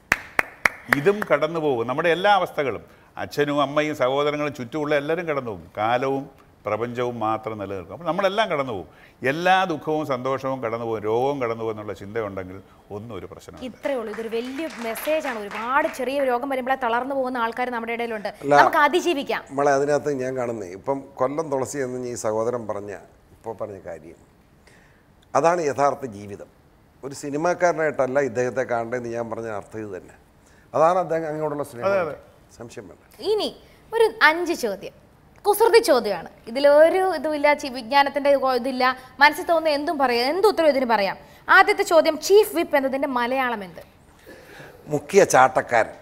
ഇതും കടന്നു പോകും നമ്മുടെ എല്ലാ അവസ്ഥകളും അച്ഛനും അമ്മയും സഹോദരങ്ങളും ചുറ്റുമുള്ള എല്ലാവരും കടന്നു പോകും കാലവും പ്രപഞ്ചവും മാത്രം നിലനിൽക്കും അപ്പോൾ നമ്മളെല്ലാം കടന്നു പോകും എല്ലാ ദുഃഖവും സന്തോഷവും കടന്നു പോകും രോഗവും കടന്നു പോകും എന്നുള്ള ചിന്തയുണ്ടെങ്കിൽ ഒന്നും ഒരു പ്രശ്നമില്ല ഇത്രയേ ഉള്ളൂ ഇതൊരു വലിയ മെസ്സേജാണ് ഒരുപാട് ചെറിയ രോഗം വരുമ്പോഴേ തളർന്നു പോകുന്ന ആൾക്കാർ നമ്മുടെ ഇടയിലുണ്ട് നമുക്ക് അതിജീവിക്കാം നമ്മളെ അതിനകത്ത് ഞാൻ കാണുന്നത് ഇപ്പം കൊല്ലം തുളസി എന്ന് ഈ സഹോദരൻ പറഞ്ഞ ഇപ്പോൾ പറഞ്ഞ കാര്യം അതാണ് യഥാർത്ഥ ജീവിതം ഒരു സിനിമാക്കാരനായിട്ടല്ല ഇദ്ദേഹത്തെ കാണേണ്ടതെന്ന് ഞാൻ പറഞ്ഞ അർത്ഥം ഇത് തന്നെ അതാണ് അദ്ദേഹം അങ്ങോട്ടുള്ള സ്നേഹം സംശയം വേണ്ട ഇനി ഒരു അഞ്ച് ചോദ്യം കുസൃതി ചോദ്യമാണ് ഇതിലൊരു ഇതുമില്ല ചി- വിജ്ഞാനത്തിന്റെ ഇതോ- ഇതില്ല മനസ്സിൽ തോന്നുന്ന എന്തും പറയാം എന്ത് ഉത്തരവും ഇതിന് പറയാം ആദ്യത്തെ ചോദ്യം ചീഫ് വിപ്പ് എന്നതിന്റെ മലയാളം എന്ത് മുഖ്യ ചാട്ടക്കാരൻ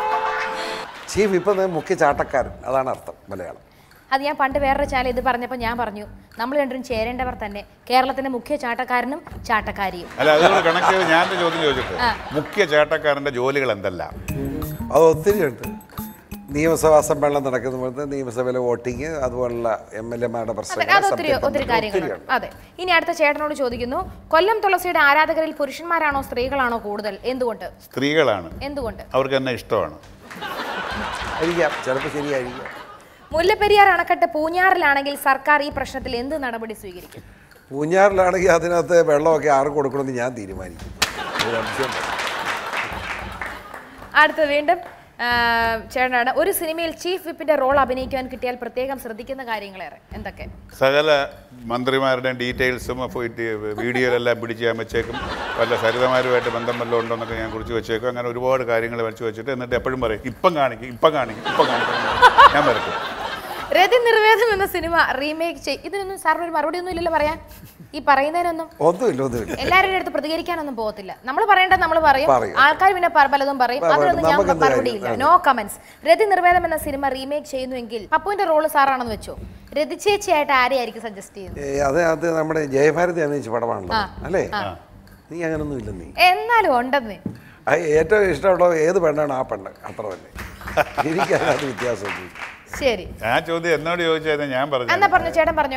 ചീഫ് ഇപ്പം മുഖ്യ ചാട്ടക്കാരൻ അതാണ് അർത്ഥം മലയാളം അത് ഞാൻ പണ്ട് വേറൊരു ചാനൽ ഇത് പറഞ്ഞപ്പോൾ ഞാൻ പറഞ്ഞു നമ്മൾ രണ്ടും ചേരേണ്ടവർ തന്നെ കേരളത്തിന്റെ മുഖ്യ ചാട്ടക്കാരനും ചാട്ടക്കാരിയും അല്ല അതുകൊണ്ട് കണക്ട് ചെയ്ത് ഞാനൊരു ചോദ്യം ചോദിച്ചിട്ട് മുഖ്യ ചേട്ടക്കാരൻ്റെ ജോലികൾ എന്തെല്ലാം അത് ഒത്തിരി ഉണ്ട് നിയമസഭാ സമ്മേളനം നടക്കുന്ന പോലത്തെ നിയമസഭയിലെ വോട്ടിങ് അതുപോലുള്ള എം എൽ എമാരുടെ അതെ പ്രശ്നങ്ങൾ അത് ഒത്തിരി സബ്ജക്റ്റ് ഒത്തിരി ഉണ്ട്. കാര്യങ്ങളുണ്ട് ഒത്തിരിയുണ്ട്. അതെ ഇനി അടുത്ത ചേട്ടനോട് ചോദിക്കുന്നു കൊല്ലം തുളസിയുടെ ആരാധകരിൽ പുരുഷന്മാരാണോ സ്ത്രീകളാണോ കൂടുതൽ എന്തുകൊണ്ട് സ്ത്രീകളാണ് എന്തുകൊണ്ട് അവർക്ക് എന്നെ ഇഷ്ടമാണ് ആയിരിക്കാം ചിലപ്പോൾ ശരിയായിരിക്കാം മുല്ലപ്പെരിയാർ അണക്കെട്ട് പൂഞ്ഞാറിലാണെങ്കിൽ സർക്കാർ ഈ പ്രശ്നത്തിൽ എന്ത് നടപടി സ്വീകരിക്കും പൂഞ്ഞാറിലാണെങ്കിൽ അതിനകത്ത് വെള്ളമൊക്കെ ആർക്ക് കൊടുക്കണമെന്ന് ഞാൻ തീരുമാനിക്കും ഒരു സംശയം വേണ്ട. അടുത്ത വീണ്ടും ആ, ചേട്ടനാണ് ഒരു സിനിമയിൽ ചീഫ് വിപ്പിന്റെ റോൾ അഭിനയിക്കാൻ കിട്ടിയാൽ പ്രത്യേകം ശ്രദ്ധിക്കുന്ന കാര്യങ്ങളേറെ എന്തൊക്കെ സകല മന്ത്രിമാരുടെയും ഡീറ്റെയിൽസും പോയിട്ട് വീഡിയോയിലെല്ലാം പിടിച്ച് ഞാൻ വെച്ചേക്കും വല്ല സരിതമാരുമായിട്ട് ബന്ധം വല്ലതും ഉണ്ടോ എന്നൊക്കെ ഞാൻ കുറിച്ച് വെച്ചേക്കും അങ്ങനെ ഒരുപാട് കാര്യങ്ങൾ വരച്ച് വെച്ചിട്ട് എന്നിട്ട് എപ്പോഴും പറയും ഇപ്പം കാണിക്കും ഇപ്പം കാണിക്കും ഇപ്പം കാണിക്കും ഞാൻ വരക്കും രതി നിർവേദം എന്ന സിനിമ റീമേക്ക് ചെയ് ഇതിനൊന്നും സാറിന് ഒരു മറുപടി ഒന്നും ഇല്ലല്ലോ പറയാൻ ഈ പറയുന്നതിനൊന്നും ഒന്നുമില്ല ഒന്നുമില്ല എല്ലാവരുടെ അടുത്ത് പ്രതികരിക്കാനൊന്നും പോകത്തില്ല നമ്മൾ പറയേണ്ടത് നമ്മൾ പറയും പറയും. ആൾക്കാർ പിന്നെ പ- പലതും പറയും പറയും. അതിനൊന്നും ഞാൻ നമുക്കെന്ത് മറുപടി കാര്യം? ഇല്ല നോ കമന്റ്സ് രതി നിർവേദം എന്ന സിനിമ റീമേക്ക് ചെയ്യുന്നുവെങ്കിൽ പപ്പുവിന്റെ റോള് സാറാണെന്ന് വെച്ചോ രതി ചേച്ചിയായിട്ട് ആരെയായിരിക്കും സജസ്റ്റ് ചെയ്യുന്നത് ഏ, അത് അത് നമ്മുടെ ജയഭാരതി അഭിനയിച്ച പടമാണല്ലോ ആ. അല്ലേ നീ അങ്ങനൊന്നും ഇല്ല നീ എന്നാലും ഉണ്ടെന്ന് അത് ഏറ്റവും ഇഷ്ടമുള്ള ഏത് പെണ്ണാണ് ആ പെണ്ണ് അത്ര തന്നെ എനിക്ക് അതിനകത്ത് വ്യത്യാസമൊന്നും ശരി ആ ചോദ്യം എന്നോട് ചോദിച്ചായിരുന്നു ഞാൻ എന്നാ പറഞ്ഞു പറഞ്ഞു ചേട്ടൻ പറഞ്ഞോ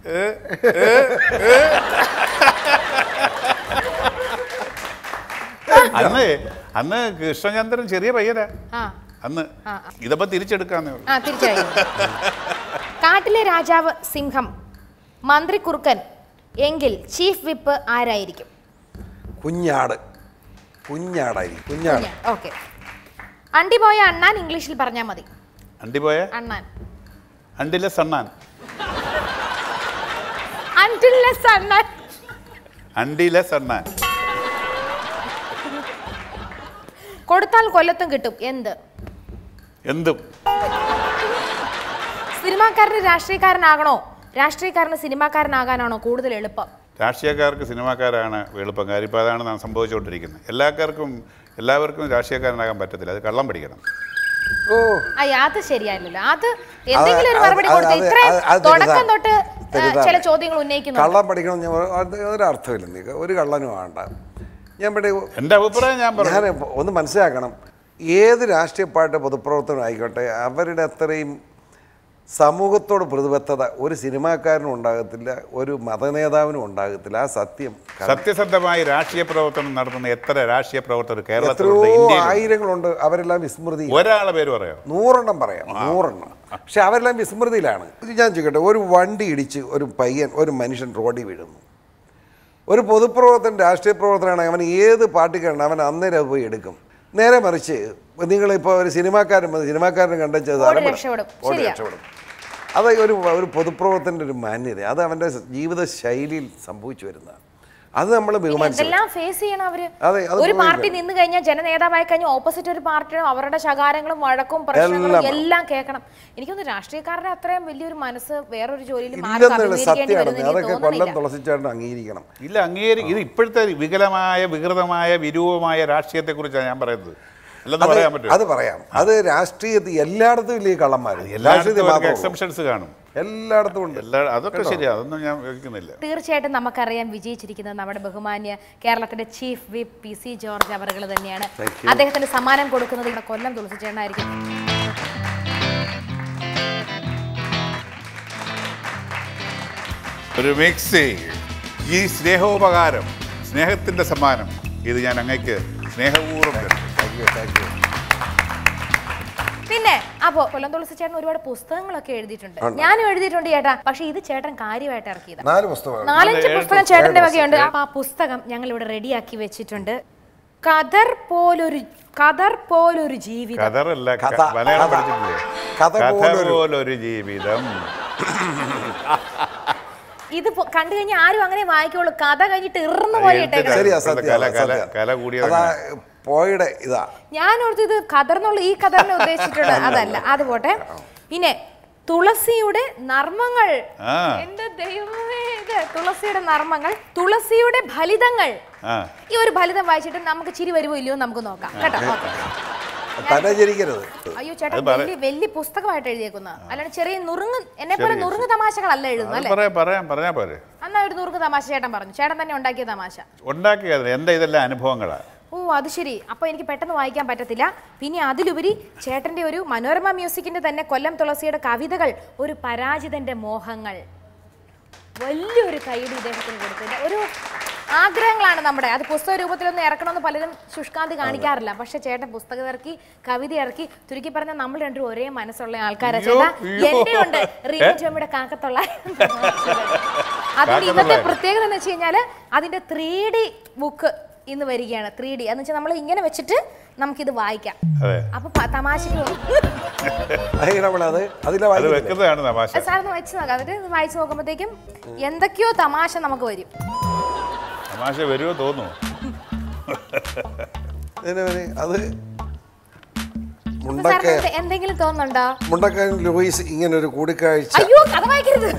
അന്ന് അന്ന് കൃഷ്ണചന്ദ്രൻ ചെറിയ പയ്യനാ ആ അന്ന് ആ, ഇതപ്പോ തിരിച്ചെടുക്കാന്നേ ഉള്ളൂ ആ തിരിച്ചറിയും കാട്ടിലെ രാജാവ് സിംഹം മന്ത്രി കുറുക്കൻ എങ്കിൽ ചീഫ് വിപ്പ് ആരായിരിക്കും കുഞ്ഞാട് കുഞ്ഞാടായിരിക്കും കുഞ്ഞാട് ഓക്കെ അണ്ടിപോയ അണ്ണാൻ ഇംഗ്ലീഷിൽ പറഞ്ഞാൽ മതി അണ്ടിപോയ അണ്ണാൻ അണ്ടിലെ സണ്ണാൻ അണ്ടിലെസ് അണ്ണാൻ അണ്ടിയിലെ സണ്ണാൻ കൊടുത്താൽ കൊല്ലത്തും കിട്ടും എന്ത് എന്തും സിനിമാക്കാരന് രാഷ്ട്രീയക്കാരനാകണോ രാഷ്ട്രീയക്കാരന് സിനിമാക്കാരനാകാനാണോ കൂടുതൽ എളുപ്പം രാഷ്ട്രീയക്കാർക്ക് സിനിമാക്കാരാണ് എളുപ്പം കാര്യം ഇപ്പോൾ അതാണ് നാം സംഭവിച്ചുകൊണ്ടിരിക്കുന്നത് എല്ലാവർക്കും എല്ലാവർക്കും രാഷ്ട്രീയക്കാരനാകാൻ പറ്റത്തില്ല അത് കള്ളം പഠിക്കണം ഓ അയ്യ അത് ശരിയായില്ലല്ലോ അത് എന്തെങ്കിലും ഒരു അത് മറുപടി അത് കൊടുത്ത് അത് ഇത്രയും അത് അത് തുടക്കം തെറ്റിദ്ധാരണ. തൊട്ട് ആ, തെറ്റിദ്ധാരണ. ചില ചോദ്യങ്ങൾ ഉന്നയിക്കുന്നു കള്ളം പഠിക്കണം ഞാൻ പറ- അത് ഒരർത്ഥമില്ല നീ ഒരു കള്ളനും വേണ്ട ഞാൻ ഇവിടെ എൻ്റെ അഭിപ്രായം ഞാൻ പറഞ്ഞു ഞാൻ ഒന്ന് മനസ്സിലാക്കണം ഏത് രാഷ്ട്രീയ പാർട്ടി പൊതുപ്രവർത്തനം ആയിക്കോട്ടെ അവരുടെ അത്രയും സമൂഹത്തോട് പ്രതിബദ്ധത ഒരു സിനിമാക്കാരനും ഉണ്ടാകത്തില്ല ഒരു മതനേതാവിനും ഉണ്ടാകത്തില്ല ആ സത്യം ക- സത്യസന്ധമായി രാഷ്ട്രീയ പ്രവർത്തനം നടത്തുന്ന എത്ര രാഷ്ട്രീയ പ്രവർത്തകർ എത്രയോ കേരളത്തിലുണ്ട് ഇന്ത്യയിൽ ആയിരങ്ങളുണ്ട് അവരെല്ലാം വിസ്മൃതി ഒരാളെ പേര് പറയാം നൂറെണ്ണം പറയാം നൂറെണ്ണം പക്ഷെ അവരെല്ലാം വിസ്മൃതിയിലാണ് ഇത് ഞാൻ ചോദിക്കട്ടെ ഒരു വണ്ടി ഇടിച്ച് ഒരു പയ്യൻ ഒരു മനുഷ്യൻ റോഡിൽ വീഴുന്നു ഒരു പൊതുപ്രവർത്തനം രാഷ്ട്രീയ പ്രവർത്തനമാണ് അവൻ ഏത് പാർട്ടിക്കാരൻ അവൻ അന്നേരം അത് പോയി എടുക്കും നേരെ മറിച്ച് നിങ്ങളിപ്പോൾ ഒരു സിനിമാക്കാരൻ വന്ന് സിനിമാക്കാരനെ കണ്ടെച്ചത് ഓടി രക്ഷപ്പെടും. ശരിയാ. രക്ഷപ്പെടും അത് ഒരു ഒരു പൊതുപ്രവർത്തൻ്റെ ഒരു മാന്യത അത് അവൻ്റെ ജീവിത ശൈലിയിൽ സംഭവിച്ചു വരുന്നതാണ് അത് നമ്മൾ ബഹുമാനിച്ചു എന്തെല്ലാം ഫേസ് ചെയ്യണം അവര് അതെ, അത് ഒരു പോയി പാർട്ടി വരും. നിന്ന് കഴിഞ്ഞാൽ ജനനേതാവായി കഴിഞ്ഞാൽ ഓപ്പോസിറ്റ് ഒരു പാർട്ടിയും അവരുടെ ശകാരങ്ങളും വഴക്കും പ്രശ്നങ്ങളും എല്ലാം എല്ലാം കേൾക്കണം എനിക്കൊന്ന് രാഷ്ട്രീയക്കാരുടെ അത്രയും വലിയൊരു മനസ്സ് വേറൊരു ജോലിയിൽ ആർക്കും ഇല്ലെന്നുള്ള അഭിമുഖീകരിക്കേണ്ടി സത്യമാണ് വരുമെന്ന് എനിക്ക് അതൊക്കെ കൊല്ലം തോന്നുന്നില്ല തുളസിച്ചേട്ടൻ അംഗീകരിക്കണം ഇല്ല അങ്ങേര് ഇത് ഇപ്പോഴത്തെ വികലമായ വികൃതമായ വിരൂപമായ രാഷ്ട്രീയത്തെക്കുറിച്ചാണ് ഞാൻ പറയുന്നത് അല്ലെന്ന് അത് പറയാൻ പറ്റും അത് പറയാം അത് രാഷ്ട്രീയത്തിൽ എല്ലായിടത്തും ഇല്ലേ ഈ കള്ളന്മാർ രാഷ്ട്രീയത്തിൽ മാത്രമേ ഉള്ളൂ. എക്സെപ്ഷൻസ് കാണും എല്ലായിടത്തും ഉണ്ട് എല്ലാ അതൊക്കെ ശരിയാ അതൊന്നും ഞാൻ യോജിക്കുന്നില്ല തീർച്ചയായിട്ടും നമുക്കറിയാം വിജയിച്ചിരിക്കുന്നത് നമ്മുടെ ബഹുമാന്യ കേരളത്തിന്റെ chief whip P C George അവറുകൾ തന്നെയാണ് അദ്ദേഹത്തിന് സമ്മാനം കൊടുക്കുന്നത് ഇവിടെ കൊല്ലം തുളസിച്ചേട്ടനായിരിക്കും ഒരു മിക്സി ഈ സ്നേഹോപകാരം സ്നേഹത്തിന്റെ സമ്മാനം ഇത് ഞാൻ അങ്ങയ്ക്ക് സ്നേഹപൂർവ്വം തരുന്നു Thank you, thank you. പിന്നെ അപ്പോ കൊല്ലം തുളസി ചേട്ടൻ ഒരുപാട് പുസ്തകങ്ങളൊക്കെ എഴുതിയിട്ടുണ്ട് ഞാനും എഴുതിയിട്ടുണ്ട് ചേട്ടാ പക്ഷെ ഇത് ചേട്ടൻ കാര്യമായിട്ട് ഇറക്കിയതാ നാല് പുസ്തകമാണ് നാലഞ്ച് പുസ്തകം ചേട്ടന്റെ വകയുണ്ട് അപ്പൊ ആ പുസ്തകം ഞങ്ങൾ ഇവിടെ റെഡിയാക്കി വെച്ചിട്ടുണ്ട് കതർ പോലൊരു കതർ പോലൊരു ജീവിതം കഥറല്ല ക- കഥ, മലയാളം കഥ. പഠിച്ചിട്ടില്ലേ കഥ കഥ പോലൊരു- പോലൊരു ജീവിതം ഇത് പൊ- കണ്ടു കഴിഞ്ഞാൽ ആരും അങ്ങനെ വായിക്കുള്ളൂ കഥ കഴിഞ്ഞിട്ട് ഇറുന്ന പോലെ എഴുത്ത് ഇട്ടേക്കണം ശരിയാ ഇപ്പോഴത്തെ സത്യം കല- കല- സത്യം. കല കൂടിയത് അതാ പോയുടെ ഇതാ ഞാൻ ഓർത്ത് ഇത് കതർന്നുള്ള ഈ കതറിനെ ഉദ്ദേശിച്ചിട്ടുണ്ട് അതല്ല അത് പോട്ടെ പിന്നെ തുളസിയുടെ നർമ്മങ്ങൾ ആ. എന്റെ ദൈവമേ ഇത് തുളസിയുടെ നർമ്മങ്ങൾ തുളസിയുടെ ഫലിതങ്ങൾ ആ ഈ ഒരു ഫലിതം വായിച്ചിട്ട് നമുക്ക് ചിരി വരുമോ ഇല്ലയോ എന്ന് നമുക്ക് നോക്കാം കേട്ടോ ഓക്കെ തന്നെ ജനിക്കരുത് അയ്യോ ചേട്ടാ അത് പറ- വലിയ വലിയ പുസ്തകമായിട്ട് എഴുതിയേക്കുന്ന അല്ലാണ്ട് ചെറിയ നുറുങ്ങ് എന്നെ പോലെ നുറുങ്ങ് തമാശകളല്ല എഴുതുന്നത് അത് അല്ലേ പറയാം പറയാം പറഞ്ഞാ പോരെ എന്നാ ഒരു നുറുങ്ങ് തമാശ ചേട്ടൻ പറഞ്ഞു ചേട്ടൻ തന്നെ ഉണ്ടാക്കിയ തമാശ ഉണ്ടാക്കിയത് എൻ്റെ ഇതെല്ലാം അനുഭവങ്ങളാണ് ഓ അത് ശരി അപ്പൊ എനിക്ക് പെട്ടെന്ന് വായിക്കാൻ പറ്റത്തില്ല പിന്നെ അതിലുപരി ചേട്ടന്റെ ഒരു മനോരമ മ്യൂസിക്കിന്റെ തന്നെ കൊല്ലം തുളസിയുടെ കവിതകൾ ഒരു പരാജിതന്റെ മോഹങ്ങൾ വലിയൊരു കൈയുടെ ഇദ്ദേഹത്തിന് കൊടുത്തിട്ട് ഒരു ആഗ്രഹങ്ങളാണ് നമ്മുടെ അത് പുസ്തക രൂപത്തിലൊന്നും ഇറക്കണമെന്ന് പലരും ശുഷ്കാന്തി കാണിക്കാറില്ല പക്ഷെ ചേട്ടൻ പുസ്തകം ഇറക്കി കവിത ഇറക്കി ചുരുക്കി പറഞ്ഞാൽ നമ്മൾ രണ്ടും ഒരേ മനസ്സുള്ള ആൾക്കാരാ അയ്യോ, ചേട്ടാ അയ്യോ. എന്റെ ഉണ്ട് റീനു ടോമിയുടെ കാക്കത്തുള്ള അതിന്റെ ഇന്നത്തെ പ്രത്യേകത എന്ന് വെച്ച് കഴിഞ്ഞാൽ അതിന്റെ ത്രീ ഡി ബുക്ക് ഇന്ന് വരികയാണ് ത്രീ ഡി എന്ന് വെച്ചാൽ നമ്മൾ ഇങ്ങനെ വെച്ചിട്ട് നമുക്കിത് വായിക്കാം അതെ അപ്പൊ പ- തമാശക്ക് അതെങ്ങനെ നമ്മൾ അത് അതിലെ അത് വായിക്കുന്നില്ലേ? വെക്കുന്നതാണ് തമാശ സാറിന് വെച്ച് നോക്കാം എന്നിട്ട് ഇത് വായിച്ചു നോക്കുമ്പോഴത്തേക്കും എന്തൊക്കെയോ തമാശ നമുക്ക് വരും തമാശ വരുമോ തോന്നുന്നു ഇതിന് ഒരു- അത് അപ്പൊ മുണ്ടക്ക സാറിന് എന്ത് എന്തെങ്കിലും തോന്നുന്നുണ്ടോ മുണ്ടക്കൻ ലൂയിസ് ഇങ്ങനെ ഒരു കൂടിക്കാഴ്ച അയ്യോ കഥ വായിക്കരുത്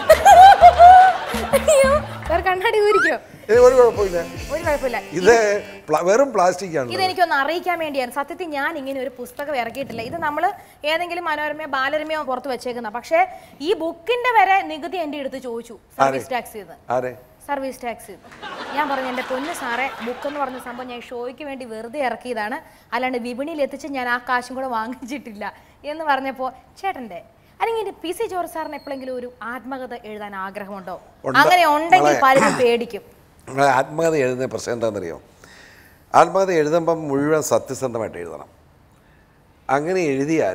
അയ്യോ സാർ കണ്ണാടി ഊരിക്കോ ഏ, ഒരു കുഴപ്പമില്ല ഒരു കുഴപ്പമില്ല ഇത് പ്ല- വെറും പ്ലാസ്റ്റിക് ആണ് ഇതെനിക്കൊന്ന് അറിയിക്കാൻ വേണ്ടിയാണ് സത്യത്തിൽ ഞാൻ ഇങ്ങനെ ഒരു പുസ്തകം ഇറക്കിയിട്ടില്ല ഇത് നമ്മൾ ഏതെങ്കിലും മനോരമയോ ബാലരമയോ പുറത്ത് വെച്ചേക്കുന്ന പക്ഷേ ഈ ബുക്കിന്റെ വരെ നികുതി എൻ്റെ അടുത്ത് ചോദിച്ചു സർവീസ് ടാക്സ് ചെയ്ത് ആരെ സർവീസ് ടാക്സ് ചെയ്തു ഞാൻ പറഞ്ഞു എൻ്റെ പൊന്ന് സാറേ ബുക്ക് എന്ന് പറഞ്ഞ സംഭവം ഞാൻ ഷോയ്ക്ക് വേണ്ടി വെറുതെ ഇറക്കിയതാണ് അല്ലാണ്ട് വിപണിയിൽ എത്തിച്ച് ഞാൻ ആ കാശും കൂടെ വാങ്ങിച്ചിട്ടില്ല എന്ന് പറഞ്ഞപ്പോൾ ചേട്ടൻ്റെ അല്ലെങ്കിൽ എൻ്റെ പി സി ജോർജ് സാറിന് എപ്പോഴെങ്കിലും ഒരു ആത്മകഥ എഴുതാൻ ആഗ്രഹമുണ്ടോ ഉണ്ട്. അങ്ങനെ ഉണ്ടെങ്കിൽ മോളെ. പലരും പേടിക്കും നമ്മളെ ആത്മകഥ എഴുതുന്ന പ്രശ്നം എന്താണെന്നറിയോ ആത്മകഥ എഴുതുമ്പം മുഴുവൻ സത്യസന്ധമായിട്ട് എഴുതണം അങ്ങനെ എഴുതിയാൽ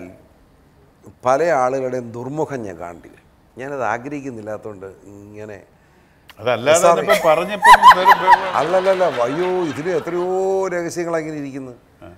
പല ആളുകളുടെയും ദുർമുഖം ഞാൻ കാണ്ടി വരും ഞാനത് ആഗ്രഹിക്കുന്നില്ലാത്തതുകൊണ്ട് ഇങ്ങനെ അതല്ലാതെ Sorry. ഇപ്പം പറഞ്ഞപ്പം വെറും- വെറും- അല്ലല്ലല്ല അയ്യോ ഇതിൽ എത്രയോ രഹസ്യങ്ങൾ അങ്ങനെ ഇരിക്കുന്നു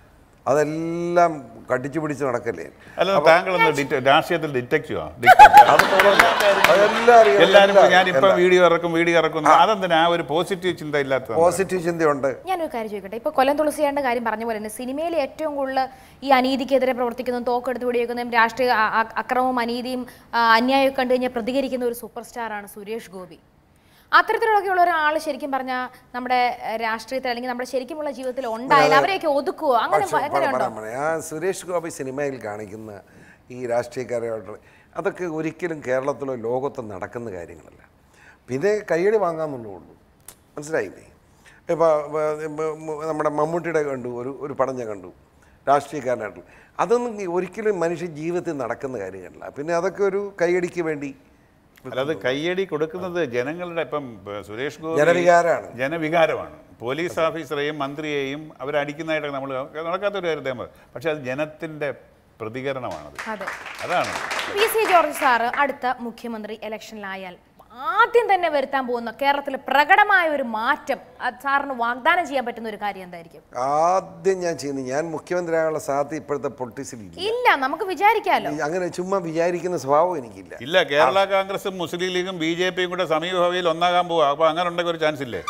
അതെല്ലാം കടിച്ചു പിടിച്ച് നടക്കല്ലേ അല്ല താങ്കളൊന്ന് ഡിറ്റ- രാഷ്ട്രീയത്തിൽ ഡിറ്റക്റ്റീവാ അത് തോന്നുന്നു. അതെല്ലാം അറിയാം, എല്ലാരും എല്ലാം, ഞാനിപ്പോ എല്ലാം. വീഡിയോ ഇറക്കും വീഡിയോ ഇറക്കും അതെന്തിനാ ആ ഒരു പോസിറ്റീവ് ചിന്ത ഇല്ലാത്ത പോസിറ്റീവ് ചിന്തയുണ്ട് ഞാനൊരു കാര്യം ചോദിക്കട്ടെ ഇപ്പോൾ കൊല്ലം തുളസിയാണ്ട് കാര്യം പറഞ്ഞ പോലെ തന്നെ സിനിമയിൽ ഏറ്റവും കൂടുതൽ ഈ അനീതിക്കെതിരെ പ്രവർത്തിക്കുന്നതും തോക്കെടുത്ത് വെടിവെക്കുന്നതും രാഷ്ട്രീയ അ- അ- അക്രമവും അനീതിയും ആ, അന്യായമൊക്കെ കണ്ടു കഴിഞ്ഞാൽ പ്രതികരിക്കുന്ന ഒരു സൂപ്പർ സ്റ്റാറാണ് സുരേഷ് ഗോപി അത്തരത്തിലൊക്കെയുള്ള ഒരാൾ ശരിക്കും പറഞ്ഞാൽ നമ്മുടെ ഏഹ്, രാഷ്ട്രീയത്തിൽ അല്ലെങ്കിൽ നമ്മുടെ ശരിക്കുമുള്ള ജീവിതത്തിൽ ഉണ്ടായാലും അവരെയൊക്കെ ഒതുക്കുവോ അങ്ങനെ പക്ഷേ അങ്ങനെ പറ- ഉണ്ടോ പറയാൻ പറയാം. ആ സുരേഷ് ഗോപി സിനിമയിൽ കാണിക്കുന്ന ഈ രാഷ്ട്രീയക്കാരായിട്ട് അതൊക്കെ ഒരിക്കലും കേരളത്തിലോ ലോകത്തോ നടക്കുന്ന കാര്യങ്ങളല്ല പിന്നെ കയ്യടി വാങ്ങാമെന്നുള്ളൂ ഉള്ളൂ മനസ്സിലായില്ലേ ഇപ്പോൾ നമ്മുടെ മമ്മൂട്ടിയുടെ കണ്ടു ഒരു ഒരു പടം ഞാൻ കണ്ടു രാഷ്ട്രീയക്കാരനായിട്ടുള്ള അതൊന്നും ഈ ഒരിക്കലും മനുഷ്യ ജീവിതത്തിൽ നടക്കുന്ന കാര്യങ്ങളല്ല പിന്നെ അതൊക്കെ ഒരു കൈയടിക്ക് വേണ്ടി അല്ലാതെ കയ്യടി കൊടുക്കുന്നത് ജനങ്ങളുടെ ഇപ്പം ഏ, സുരേഷ് ഗോപി ജനവികാരമാണ്. ജനവികാരമാണ് പോലീസ് ഓഫീസറെയും മന്ത്രിയെയും അവരടിക്കുന്നതായിട്ടൊക്കെ നമ്മൾ നടക്കാത്തൊരു കാര്യം പറയാം പക്ഷെ അത് ജനത്തിന്റെ പ്രതികരണമാണത് അതെ അതാണ് പി സി ജോർജ് സാറ് അടുത്ത മുഖ്യമന്ത്രി ഇലക്ഷനിലായാൽ ആദ്യം തന്നെ വരുത്താൻ പോകുന്ന കേരളത്തിൽ പ്രകടമായ ഒരു മാറ്റം അത് സാറിന് വാഗ്ദാനം ചെയ്യാൻ പറ്റുന്ന ഒരു കാര്യം എന്തായിരിക്കും ആദ്യം ഞാൻ ചെയ്യുന്നത് ഞാൻ മുഖ്യമന്ത്രിയാകാനുള്ള സാധ്യത ഇപ്പോഴത്തെ പൊളിറ്റിക്സിൽ ഇല്ല ഇല്ല നമുക്ക് വിചാരിക്കാലോ ഈ അങ്ങനെ ചുമ്മാ വിചാരിക്കുന്ന സ്വഭാവം എനിക്കില്ല ഇല്ല കേരള കോൺഗ്രസും മുസ്ലിം ലീഗും ബി ജെ പിയും കൂടെ സമീപഭാവിയിൽ ഒന്നാകാൻ പോവാ അപ്പൊ അങ്ങനെ ഉണ്ടെങ്കിൽ ഒരു ചാൻസ് ഇല്ലേ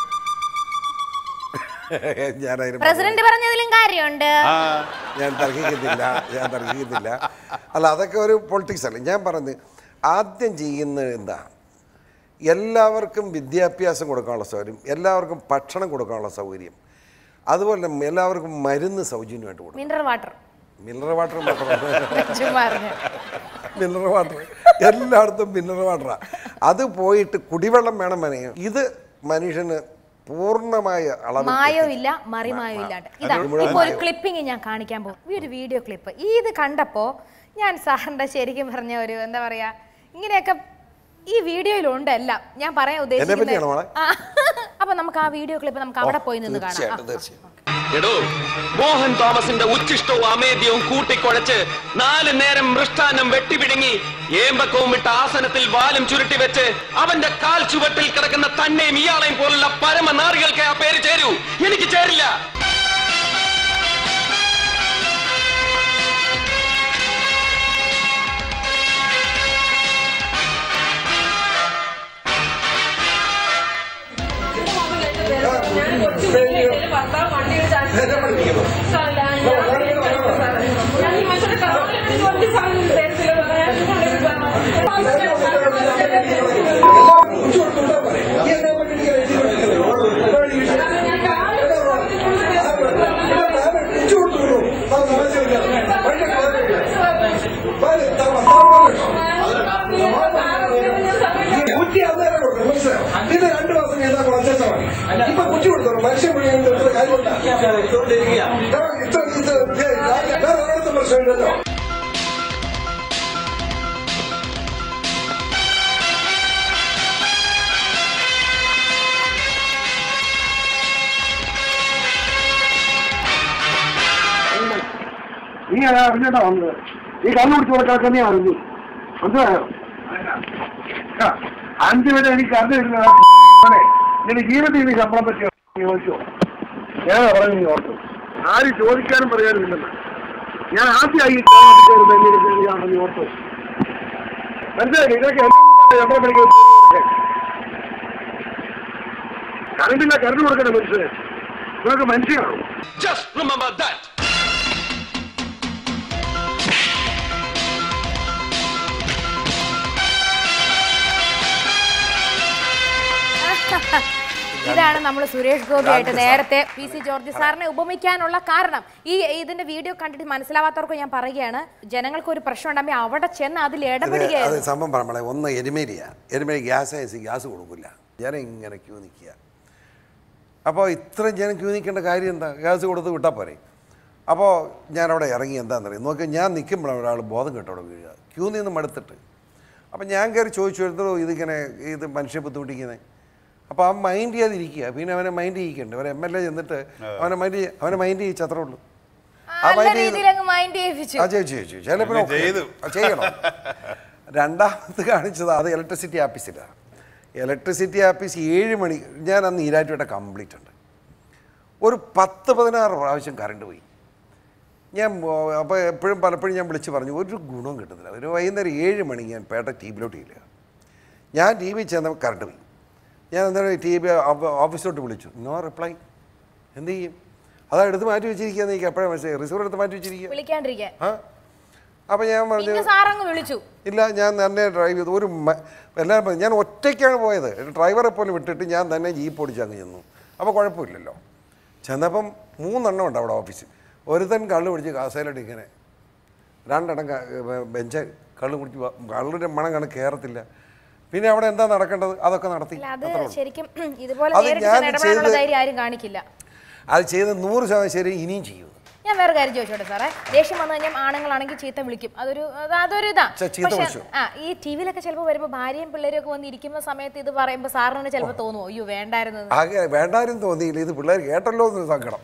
ഞാനതിന് പ്രസിഡന്റ് പറഞ്ഞതിലും കാര്യമുണ്ട് ആ ഞാൻ തർക്കിക്കുന്നില്ല ഞാൻ തർക്കിക്കുന്നില്ല അല്ല അതൊക്കെ ഒരു പൊളിറ്റിക്സ് അല്ല ഞാൻ പറഞ്ഞത് ആദ്യം ചെയ്യുന്നത് എന്താ എല്ലാവർക്കും വിദ്യാഭ്യാസം കൊടുക്കാനുള്ള സൗകര്യം എല്ലാവർക്കും ഭക്ഷണം കൊടുക്കാനുള്ള സൗകര്യം അതുപോലെ തന്നെ എല്ലാവർക്കും മരുന്ന് സൗജന്യമായിട്ട് കൊടുക്കും മിനറൽ വാട്ടർ മിനറൽ വാട്ടർ മാത്രം ചുമ്മാ അറിഞ്ഞു. മിനറൽ വാട്ടർ എല്ലായിടത്തും മിനറൽ വാട്ടറാണ് അത് പോയിട്ട് കുടിവെള്ളം വേണം വേണേ ഇത് മനുഷ്യന് പൂർണ്ണമായ അളവ് മായോ ഇല്ല മറിമായോ ഇല്ലാണ്ട് ഇതാ ഇപ്പൊ ഒരു ക്ലിപ്പിംഗ് ഞാൻ കാണിക്കാൻ പോകും ഈ ഒരു വീഡിയോ ക്ലിപ്പ് ഇത് കണ്ടപ്പോ ഞാൻ സാറിന്റെ ശരിക്കും പറഞ്ഞ ഒരു എന്താ പറയാ ഇങ്ങനെയൊക്കെ ഈ വീഡിയോയിലുണ്ട് എല്ലാം ഞാൻ പറയാൻ പറ്റിയാണോ മോളെ? ആ, അപ്പൊ നമുക്ക് ആ വീഡിയോ ക്ലിപ്പ് നമുക്ക് അവിടെ പോയി നിന്ന് കാണാം തീർച്ചയായിട്ടും ആ, തീർച്ചയായിട്ടും എടോ മോഹൻ തോമസിന്റെ ഉച്ചിഷ്ടവും അമേദ്യവും കൂട്ടിക്കുഴച്ച് നാല് നേരം മൃഷ്ടാന്നം വെട്ടിപിടുങ്ങി ഏമ്പക്കവും ഇട്ട ആസനത്തിൽ വാലും ചുരുട്ടി വെച്ച് അവന്റെ കാൽ ചുവട്ടിൽ കിടക്കുന്ന തന്നെയും ഇയാളെയും പോലുള്ള പരമനാറികൾക്ക് ആ പേര് ചേരൂ എനിക്ക് ചേരില്ല കുറ്റി അന്നേരം കൊടുക്കണം മനസ്സിലായോ ഇത് രണ്ടു മാസം കഴിഞ്ഞാൽ കുറച്ചാൽ മതി ഇപ്പൊ കുറ്റി കൊടുത്തോളൂ മനുഷ്യൻ മുഴുവൻ കാര്യമുണ്ടാ ഇത്ര ഇത് വേറെ ഒരിടത്തും പ്രശ്നമില്ലല്ലോ നീ അത് അറിഞ്ഞിട്ടാ വന്നത് ഈ കണ്ണു പിടിച്ചു കൊടുക്കാൻ നീ അറിഞ്ഞു മനസ്സിലായോ ആ, അഞ്ച് വരെ എനിക്ക് അറിഞ്ഞിരുന്ന നിന്റെ ജീവിതത്തിൽ നീ ശമ്പളം പറ്റിയോ നീ ചോദിച്ചോ ഞാൻ പറഞ്ഞു നീ ഓർത്തു ആരും ചോദിക്കാനും പറയാനും ഇല്ലെന്ന് ഞാൻ ആദ്യമായി ഈ കേരളത്തിൽ കയറുന്നത് എന്നെ ഇതാണെന്ന് ഓർത്തു മനസ്സിലായി ഇതൊക്കെ എന്നെ കൊണ്ടാണ് എവിടെ പഠിക്കുന്നത് കറണ്ടില്ല കറണ്ട് കൊടുക്കണേ മനുഷ്യന് ഇതൊക്കെ മനുഷ്യനാണോ Just remember that. ഇതാണ് നമ്മൾ സുരേഷ് ഗോപിയായിട്ട് നേരത്തെ പി സി ജോർജ് സാറിനെ ഉപമിക്കാനുള്ള കാരണം ഈ ഇതിന്റെ വീഡിയോ കണ്ടിട്ട് മനസ്സിലാവാത്തവർക്ക് ഞാൻ പറയുകയാണ് ജനങ്ങൾക്ക് ഒരു പ്രശ്നം ഉണ്ടാകുമ്പോൾ അവിടെ ചെന്ന് അതിൽ ഇത് അത് ഇടപെടുകയായിരുന്നു സംഭവം പറയുമ്പോളെ ഒന്ന് എരുമേലിയ എരുമേലി ഗ്യാസ് അയച്ച് ഗ്യാസ് കൊടുക്കില്ല ജനം ഇങ്ങനെ ക്യൂ നിൽക്കുക അപ്പോൾ ഇത്രയും ജനം ക്യൂ നിൽക്കേണ്ട കാര്യം എന്താ ഗ്യാസ് കൊടുത്ത് വിട്ടാൽ പോരെ അപ്പോൾ ഞാനവിടെ ഇറങ്ങി എന്താണെന്നറിയാം നോക്കി ഞാൻ നിൽക്കുമ്പോഴാണ് ഒരാൾ ബോധം കെട്ടോടെ വീഴുക ക്യൂ നിന്ന് മടുത്തിട്ട് അപ്പം ഞാൻ കയറി ചോദിച്ചു എന്തോ ഇതിങ്ങനെ ഇത് മനുഷ്യ ബുദ്ധിമുട്ടിക്കുന്നത് അപ്പോൾ അവൻ മൈൻഡ് ചെയ്യാതിരിക്കുക പിന്നെ അവനെ മൈൻഡ് ചെയ്യിക്കണ്ടേ ഒരു എം എൽ എ ചെന്നിട്ട് അവനെ മൈൻഡ് അവനെ മൈൻഡ് ചെയ്യിച്ച് അത്രേ ഉള്ളൂ ആ നല്ല mind ചെയ്ത് രീതിയിൽ അങ്ങ് മൈൻഡ് ചെയ്യിപ്പിച്ചു ആ ചെയ്തു ചെയ്തു ചിലപ്പോൾ അങ്ങനെ ചെയ്തു. ചെയ്യണം രണ്ടാമത് കാണിച്ചത് അത് ഇലക്ട്രിസിറ്റി ആഫീസിലാണ് ഇലക്ട്രിസിറ്റി ആഫീസ് ഏഴ് മണി ഞാൻ അന്ന് ഈരാറ്റുപേട്ട കംപ്ലീറ്റ് ഉണ്ട് ഒരു പത്ത് പതിനാറ് പ്രാവശ്യം കറണ്ട് പോയി ഞാൻ അപ്പോൾ എപ്പോഴും പലപ്പോഴും ഞാൻ വിളിച്ച് പറഞ്ഞു ഒരു ഗുണവും കിട്ടുന്നില്ല ഒരു വൈകുന്നേരം ഏഴ് മണി ഞാൻ പേട്ട ടി വിയിലോട്ട് ഇല്ല ഞാൻ ടി വി ചെന്ന കറണ്ട് പോയി ഞാൻ അന്നേരം ടി വി ഓഫീസിലോട്ട് വിളിച്ചു നോ റിപ്ലൈ എന്ത് ചെയ്യും അതാ എടുത്ത് മാറ്റി വെച്ചിരിക്കുകയെന്ന് എനിക്ക് എപ്പോഴാണ് മനസ്സിലായി റിസീവർ എടുത്ത് മാറ്റി വെച്ചിരിക്കുക വിളിക്കാണ്ടിരിക്കാൻ ആ അപ്പം ഞാൻ പറഞ്ഞു പിന്നെ സാറങ്ങ് വിളിച്ചു ഇല്ല ഞാൻ തന്നെ ഡ്രൈവ് ചെയ്തു ഒരു മ- എല്ലാവരും പറഞ്ഞു ഞാൻ ഒറ്റയ്ക്കാണ് പോയത് ഡ്രൈവറെ പോലും വിട്ടിട്ട് ഞാൻ തന്നെ ജീപ്പ് ഓടിച്ച് അങ്ങ് ചെന്നു അപ്പോൾ കുഴപ്പമില്ലല്ലോ ചെന്നപ്പം മൂന്നെണ്ണം ഉണ്ട് അവിടെ ഓഫീസിൽ ഒരുത്തൻ കള്ള് പിടിച്ച് കാസയിലോട്ട് ഇങ്ങനെ രണ്ടെണ്ണം ക- ബെ- ബെഞ്ച് കള്ള് കുടിച്ച് വ- കള്ളിൻ്റെ മണം കണ്ട് കയറത്തില്ല പിന്നെ അവിടെ എന്താ നടക്കേണ്ടത് അതൊക്കെ നടത്തി അല്ല അത് അത്രേ ഉള്ളൂ. ശരിക്കും ഇതുപോലെ അത് നേരിട്ട് ഞാൻ ചെന്ന് ഇടപെടാനുള്ള ചെയ്ത് ധൈര്യം ആരും കാണിക്കില്ല അത് ചെയ്ത് നൂറ് ശതമാനം ശരി ഇനിയും ചെയ്യും ഞാൻ വേറെ കാര്യം ചോദിച്ചോട്ടെ സാറേ ദേഷ്യം വന്നു കഴിഞ്ഞാൽ ആണുങ്ങളാണെങ്കിൽ ചീത്ത വിളിക്കും അതൊരു അത് അതൊരു ഇതാ ചെ- ചീത്ത പക്ഷേ, വിളിച്ചു. ആ ഈ ടി വിയിലൊക്കെ ചിലപ്പോൾ വരുമ്പോൾ ഭാര്യയും പിള്ളേരും ഒക്കെ വന്ന് ഇരിക്കുന്ന സമയത്ത് ഇത് പറയുമ്പോൾ സാറിന് ചിലപ്പോൾ തോന്നുമോ അയ്യോ വേണ്ടായിരുന്നു എന്ന്. ആകെ വേണ്ടാരും തോന്നിയില്ല ഇത് പിള്ളേർ കേട്ടല്ലോ എന്നൊരു സങ്കടം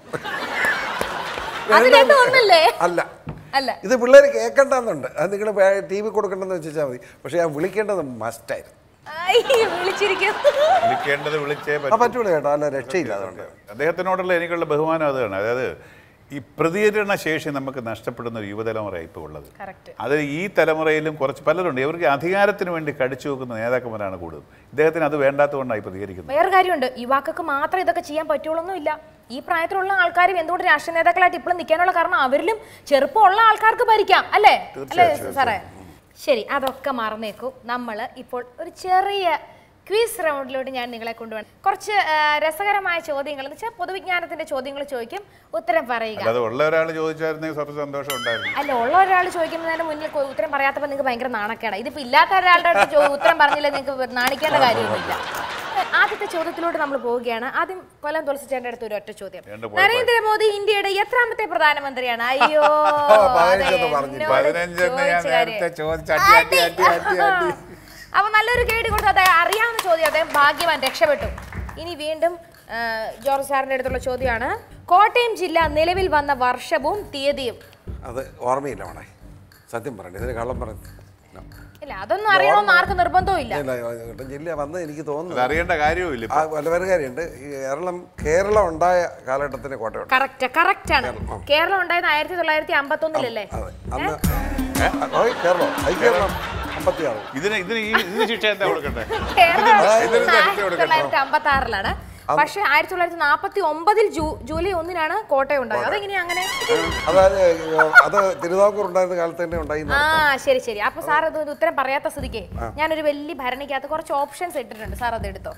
അത് രണ്ടും ഒന്നല്ലേ അല്ല അല്ല ഇത് പിള്ളേർ കേൾക്കണ്ടെന്നുണ്ട് അത് നിങ്ങൾ ടി വി കൊടുക്കണ്ടെന്ന് വെച്ചാൽ മതി പക്ഷേ ഞാൻ വിളിക്കേണ്ടത് മസ്റ്റായിരുന്നു ഐ, വിളിച്ചിരിക്കുന്നു വിളിക്കേണ്ടത് വിളിച്ചേ ആ പറ്റൂ. പറ്റൂല കേട്ടോ അല്ല രക്ഷയില്ല അതുകൊണ്ട് അദ്ദേഹത്തിനോടുള്ള എനിക്കുള്ള ബഹുമാനം അതാണ് അതായത് ഈ പ്രതികരണ ശേഷി നമുക്ക് നഷ്ടപ്പെടുന്ന ഒരു യുവതലമുറയാണ് ഇപ്പോൾ ഉള്ളത് കറക്റ്റ് അത് ഈ തലമുറയിലും കുറച്ച് പലരുണ്ട് ഇവർക്ക് അധികാരത്തിന് വേണ്ടി കടിച്ചു വെക്കുന്ന നേതാക്കന്മാരാണ് കൂടുതൽ ഇദ്ദേഹത്തിന് അത് വേണ്ടാത്തതുകൊണ്ടായി പ്രതികരിക്കുന്നത് വേറെ കാര്യമുണ്ട് യുവാക്കൾക്ക് മാത്രം ഇതൊക്കെ ചെയ്യാൻ പറ്റുള്ളൊന്നും ഇല്ല ഈ പ്രായത്തിലുള്ള ആൾക്കാരും എന്തുകൊണ്ട് രാഷ്ട്രീയ നേതാക്കളായിട്ട് ഇപ്പോഴും നിൽക്കാനുള്ള കാരണം അവരിലും ചെറുപ്പമുള്ള ആൾക്കാർക്ക് ഭരിക്കാം അല്ലേ അല്ലേ സാറേ ശരി അതൊക്കെ മറന്നേക്കൂ നമ്മൾ ഇപ്പോൾ ഒരു ചെറിയ ക്വിസ് റൗണ്ടിലോട്ട് ഞാൻ നിങ്ങളെ കൊണ്ടുപോകണം കുറച്ച് ആ, രസകരമായ ചോദ്യങ്ങൾ എന്ന് വെച്ചാൽ പൊതുവിജ്ഞാനത്തിന്റെ ചോദ്യങ്ങൾ ചോദിക്കും ഉത്തരം പറയുക അല്ലാതെ ഉള്ള ഒരാൾ ചോദിച്ചായിരുന്നെങ്കിൽ സ്വപ്പം സന്തോഷം ഉണ്ടായിരുന്നു അല്ല ഉള്ള ഒരാൾ ചോദിക്കുന്നതിന് മുന്നിൽ കൊ- ഉത്തരം പറയാത്തപ്പോൾ നിങ്ങൾക്ക് ഭയങ്കര നാണക്കേടാ ഇതിപ്പോ ഇല്ലാത്ത ഒരാളുടെ അടുത്ത് ചോ- ഉത്തരം പറഞ്ഞില്ല നിങ്ങൾക്ക് നാണിക്കേണ്ട കാര്യമൊന്നുമില്ല ആദ്യത്തെ ചോദ്യത്തിലോട്ട് നമ്മൾ പോവുകയാണ് ആദ്യം കൊല്ലം തുളസിച്ചേന്റെ അടുത്ത് ഒരു ഒറ്റ ചോദ്യം രണ്ട് കുഴപ്പമില്ല. നരേന്ദ്രമോദി ഇന്ത്യയുടെ എത്രാമത്തെ പ്രധാനമന്ത്രിയാണ് അയ്യോ പതിനഞ്ചെന്ന് അതെ, പറഞ്ഞു. എന്നോട് പതിനഞ്ചെന്ന് ഞാൻ ചോദിച്ച കാര്യം. നേരത്തെ ചോദിച്ചു. അടി, അടി, അടി, അടി, അടി. അപ്പൊ നല്ലൊരു ഗൈഡ് കൊടുത്തു അദ്ദേഹം അറിയാവുന്ന ചോദ്യം അദ്ദേഹം ഭാഗ്യവാൻ രക്ഷപ്പെട്ടു ഇനി വീണ്ടും ആ, ജോർജ് സാറിന്റെ അടുത്തുള്ള ചോദ്യമാണ് കോട്ടയം ജില്ല നിലവിൽ വന്ന വർഷവും തീയതിയും അത് ഓർമ്മയില്ല മോളെ സത്യം പറയണ്ടേ ഇതിന് കള്ളം പറഞ്ഞു ഇല്ല അതൊന്നും അറിയണമെന്ന് ആർക്കും നിർബന്ധവും ഇല്ല ഇല്ല കോട്ടയം ജില്ല വന്നത് എനിക്ക് അത് തോന്നുന്നു അറിയേണ്ട കാര്യവുമില്ല ആ വല്ല വേറെ കാര്യമുണ്ട് ഈ കേരളം കേരളം ഉണ്ടായ കാലഘട്ടത്തിന് കോട്ടയം കറക്റ്റ് കറക്റ്റ് ആണ് കേരളം ഉണ്ടായത് ആയിരത്തി തൊള്ളായിരത്തി അമ്പത്തി ഒന്നിലല്ലേ അതെ അന്ന് ഓയ് കേരളം ഐ കേരളം അമ്പത്തി ആറ് ഇതിന് ഇതിന് ഈ ഇതിന് ശിക്ഷ എന്താ കൊടുക്കണ്ടേ കേരളം ഇതിന് ഇതിന് ആയിരത്തി കൊടുക്കണ്ടോ? തൊള്ളായിരത്തി അമ്പത്തി ആറിലാണ് പക്ഷെ ആയിരത്തി തൊള്ളായിരത്തി നാൽപ്പത്തി ഒമ്പതിൽ ജൂലൈ ഒന്നിനാണ് കോട്ടയം ഉണ്ടായത് അതെങ്ങനെയാ അങ്ങനെ അതായത് അത് തിരുവിതാംകൂർ ഉണ്ടായിരുന്ന കാലത്ത് തന്നെ ഉണ്ടായി ആ ശരി ശരി അപ്പൊ സാർ അത് ഇത് ഉത്തരം പറയാത്ത സ്ഥിതിക്ക് ഞാനൊരു വലിയ ഭരണിക്കകത്ത് കുറച്ച് ഓപ്ഷൻസ് ഇട്ടിട്ടുണ്ട് സാർ അത് എടുത്തോ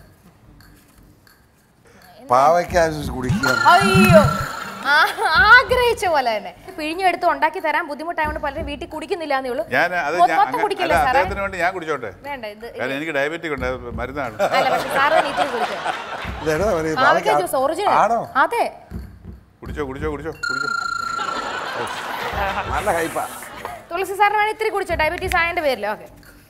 പാവയ്ക്ക കുടിക്കുക അയ്യോ ആ, ആഗ്രഹിച്ച പോലെ തന്നെ പിഴിഞ്ഞെടുത്ത് ഉണ്ടാക്കി തരാൻ ബുദ്ധിമുട്ടായതുകൊണ്ട് പലരും വീട്ടിൽ കുടിക്കുന്നില്ല എന്നേ ഉള്ളൂ ഞാൻ അത് മൊ- ഞാൻ മൊത്തം അങ്ങ- കുടിക്കില്ല അല്ല, സാറേ അദ്ദേഹത്തിന് വേണ്ടി ഞാൻ കുടിച്ചോട്ടെ വേണ്ട ഇത് കാരണം എനിക്ക് ഡയബറ്റിക് ഉണ്ട് അത് മരുന്നാണ് അല്ല പക്ഷെ സാറ് നീറ്റിൽ കുടിച്ചോ ഇതെന്നാ പറയുക, പാവയ്ക്ക പാവയ്ക്ക- ജ്യൂസ് ഒറിജിനൽ ആണോ അതെ കുടിച്ചോ കുടിച്ചോ കുടിച്ചോ കുടിച്ചോ നല്ല ഹൈപ്പാ തുളസി സാറിന് വേണ്ടി ഇത്തിരി കുടിച്ചോ ഡയബറ്റീസ് ആയതിന്റെ പേരിലോ ഓക്കെ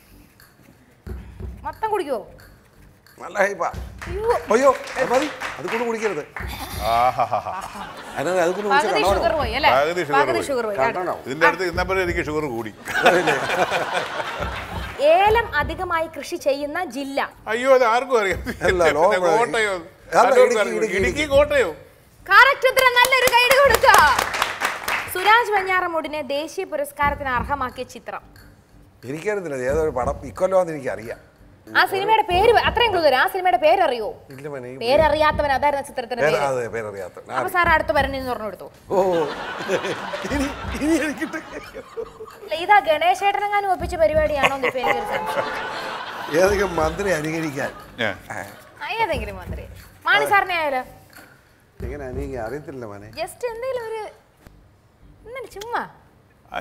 മൊത്തം കുടിക്കുവോ നല്ല ഹൈപ്പാ അയ്യോ അത് മതി അത് കൊണ്ട് കുടിക്കരുത് ആഹാഹാഹാ. അതിനകത്ത് അത് കൊണ്ട് പകുതി കുടിച്ചാൽ ഷുഗർ പോയി അല്ലേ പകുതി sugar പകുതി പോയി. ഷുഗർ പോയി കണ്ടോ ഇതിന്റെ അടുത്ത് ഇന്നപ്പോഴും എനിക്ക് ഷുഗർ കൂടി ഏലം അധികമായി കൃഷി ചെയ്യുന്ന ജില്ല അയ്യോ അത് ആർക്കും അറിയാം അല്ല, ലോകം പിന്നെ കോട്ടയോ അല്ല, കണ്ണൂർ ഇടുക്കി, അറിയും. ഇടുക്കി, ഇടുക്കി കോട്ടയോ കറക്റ്റ് ഉത്തരം നല്ലൊരു ഗൈഡ് കൊടുക്ക സുരാജ് വഞ്ഞാറമൂടിനെ ദേശീയ പുരസ്കാരത്തിന് അർഹമാക്കിയ ചിത്രം എനിക്കറിയത്തില്ല ഇത് ഏതൊരു പടം ഇക്കൊല്ലമാണെന്ന് എനിക്കറിയാം ആ സിനിമയുടെ പേര് അത്രയും ക്ലൂ തരാം ആ സിനിമയുടെ പേരറിയോ ഇല്ല മനെ ഈ പേരറിയാത്തവൻ അതായിരുന്നു ചിത്രത്തിന്റെ പേര് പേര് അതെ പേരറിയാത്ത ഞാൻ അപ്പൊ സാർ അടുത്ത് വരണെന്ന് പറഞ്ഞു കൊടുത്തു ഓ ഇനി ഇനി എനിക്കിട്ട് അല്ല, ഇതാ ഗണേശേട്ടനെങ്ങാനും ഒപ്പിച്ച പരിപാടിയാണോ എന്ന് ഇപ്പൊ എനിക്കൊരു സംശയം ഏതൊക്കെ മന്ത്രി അനുകരിക്കാൻ ഏ. ആ, ഏതെങ്കിലും മന്ത്രി മാണി സാറിനെ ആയാലോ എങ്ങനെ അനുകരിക്കാൻ അറിയത്തില്ല മനെ ജസ്റ്റ് എന്തെങ്കിലും ഒരു ഇന്നലെ ചുമ്മാ ആ,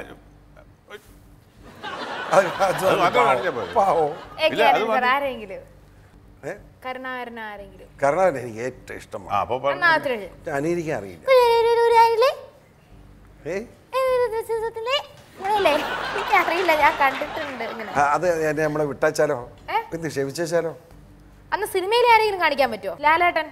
അത് അത് അത് മാത്രം കാണിച്ചാ പോരെ. പാവോ ഏ, ഇല്ല, അത് കേരളത്തിൽ മതി. ആരെങ്കിലും ഏ കരുണാകരൻ ആരെങ്കിലും കർണാടക എനിക്ക് ഏറ്റവും ആ ഇഷ്ടമാണ് അപ്പൊ പറഞ്ഞു. എന്നാ അത്രേ ഉള്ളൂ. അനുകരിക്കാൻ അറിയില്ല ഉരുളയിലെ, ഏ ഉരുളയിലെ, ഉരുളയിലെ. എനിക്കറിയില്ല ഞാൻ കണ്ടിട്ടുണ്ട് ഇങ്ങനെ ആ, അത് എന്നെ നമ്മളെ വിട്ടാച്ചാലോ ഏ? എന്ത് ക്ഷമിച്ചാലോ അന്ന് സിനിമയിൽ ആരെങ്കിലും കാണിക്കാൻ പറ്റുമോ ലാലേട്ടൻ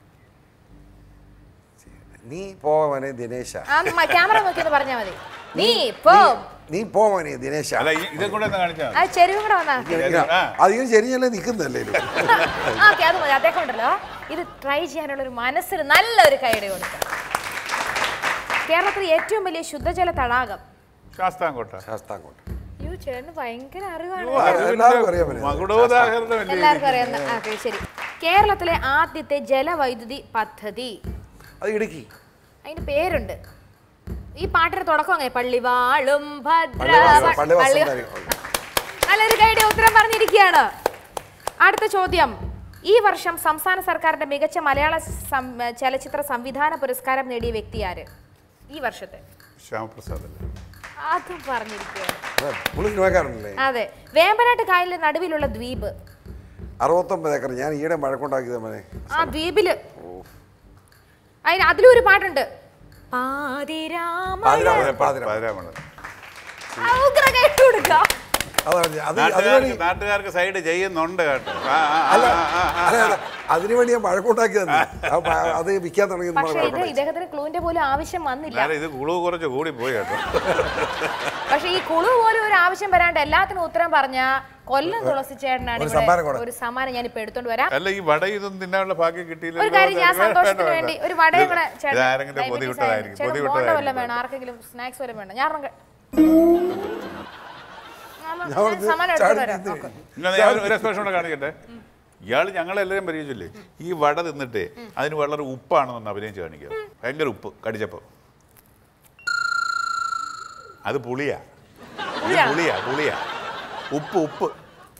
നീ പോവനെ ദിനേശ ആ മ- ക്യാമറ നോക്കിയെന്ന് പറഞ്ഞാൽ മതി നീ പോ നീ പോവനെ ദിനേശ അല്ല ഈ- ഇതും കൂടെ ഒന്ന് കാണിച്ചാൽ ആ ചെരുവും കൂടെ വന്നാ ആ. അധികം ശരിയല്ലേ നിൽക്കുന്നല്ലേ ഓക്കെ അത് മതി അദ്ദേഹം ഉണ്ടല്ലോ ഇത് ട്രൈ ചെയ്യാനുള്ള ഒരു മനസ്സിന് നല്ലൊരു കൈയുടെ കൊടുക്കാം കേരളത്തിലെ ഏറ്റവും വലിയ ശുദ്ധജല തടാകം ശാസ്താംകോട്ട ശാസ്താങ്കോട്ട് യു ചേട്ടന് ഭയങ്കര അറിവാണ് എല്ലാവർക്കും അറിയാൻ പറ്റും. മകുടോദാഹരണം അല്ലേ എല്ലാവർക്കും അറിയാവുന്ന ആ, okay, ശരി കേരളത്തിലെ ആദ്യത്തെ ജലവൈദ്യുതി പദ്ധതി അത് ഇടുക്കി അതിന്റെ പേരുണ്ട് ഈ പാട്ടിന്റെ തുടക്കം അങ്ങനെ പള്ളിവാളും ഭദ്ര പള്ളിവാസം, പള്ളിവാസം പള്ളി- എന്നായിരിക്കും. നല്ലൊരു കൈയുടെ ഉത്തരം പറഞ്ഞിരിക്കുകയാണ് അടുത്ത ചോദ്യം ഈ വർഷം സംസ്ഥാന സർക്കാരിന്റെ മികച്ച മലയാള സം- ചലച്ചിത്ര സംവിധാന പുരസ്കാരം നേടിയ വ്യക്തി ആര് ഈ വർഷത്തെ ശ്യാമപ്രസാദ് അല്ലേ അതും പറഞ്ഞിരിക്കുകയാണ് അതെ, പുള്ളി സിനിമാക്കാരനല്ലേ അതെ വേമ്പനാട്ട് കായലിന്റെ നടുവിലുള്ള ദ്വീപ് അറുപത്തൊമ്പത് ഏക്കർ ഞാൻ ഈയിടെ മഴക്കുണ്ടാക്കിയത് മനെ ആ ദ്വീപില് അതിന് അതിലും ഒരു പാട്ടുണ്ട് പാതിരാമഴ. പാതിരാമഴ, പാതിരാമഴ. പാതിരാമണ ആ, ഉഗ്ര കേട്ട് കൊടുക്കാം. അതാണ് ഞാൻ- അത് നാട്ടുകാർക്ക് അതിനുവേണ്ടി നാട്ടുകാർക്ക് സൈഡ് ചെയ്യുന്നുണ്ട് കേട്ടോ ആ, ആ, ആ, അല്ല ആ, ആ, ആ. അല്ല, അല്ല, അതിനുവേണ്ടി ഞാൻ മഴക്കുണ്ടാക്കിയത് അത് വിൽക്കാൻ തുടങ്ങി പക്ഷെ ഇത് ഇദ്ദേഹത്തിന് ക്ലൂവിന്റെ പോലും ആവശ്യം വന്നില്ല എന്നാലും ഇത് കുളു കുറച്ച് കൂടി പോയി കേട്ടോ പക്ഷെ ഈ കുളു പോലും ഒരു ആവശ്യം വരാണ്ട് എല്ലാത്തിനും ഉത്തരം പറഞ്ഞ കൊല്ലം തുളസി ചേട്ടനാണ് ഒരു സമ്മാനം ഇവിടെ കൂടെ. ഒരു സമ്മാനം ഞാൻ ഇപ്പൊ എടുത്തോണ്ട് വരാം അല്ല ഈ വട ഇതൊന്നും തിന്നാനുള്ള ഭാഗ്യം കിട്ടിയില്ല ഒരു കാര്യം ഞാൻ സന്തോഷത്തിന് വേണ്ടി ഒരു വടയും കൂടെ ചേട്ടൻ ഇതാരെങ്കിലും diabetes പൊതി ആയ- വിട്ടതായിരിക്കും ചേട്ടൻ പൊതി ബോണ്ട വല്ലതും വിട്ടതായിരിക്കും വേണം ആർക്കെങ്കിലും സ്നാക്സ് വല്ലതും വേണം ഞാൻ ഒരെണ്ണം ക- ഞാൻ ഞാൻ അവിടുന്ന് സമ്മാനം എടുത്തോണ്ട് വരാം ചാടി നോക്ക്. ഇങ്ങനെ ഞാൻ ഒരു- ഒരു എക്സ്പ്രഷൻ കൂടെ കാണിക്കട്ടെ ഇയാൾ ഞങ്ങളെല്ലാവരും പരിചയിച്ചില്ലേ ഈ വട തിന്നിട്ട് അതിന് വളരെ ഉപ്പാണെന്നൊന്ന് അഭിനയിച്ച് കാണിക്കുക ഭയങ്കര ഉപ്പ് കടിച്ചപ്പോ അത് പുളിയാ ഇത് പുളിയാ പുളിയാ ഉപ്പ് ഉപ്പ്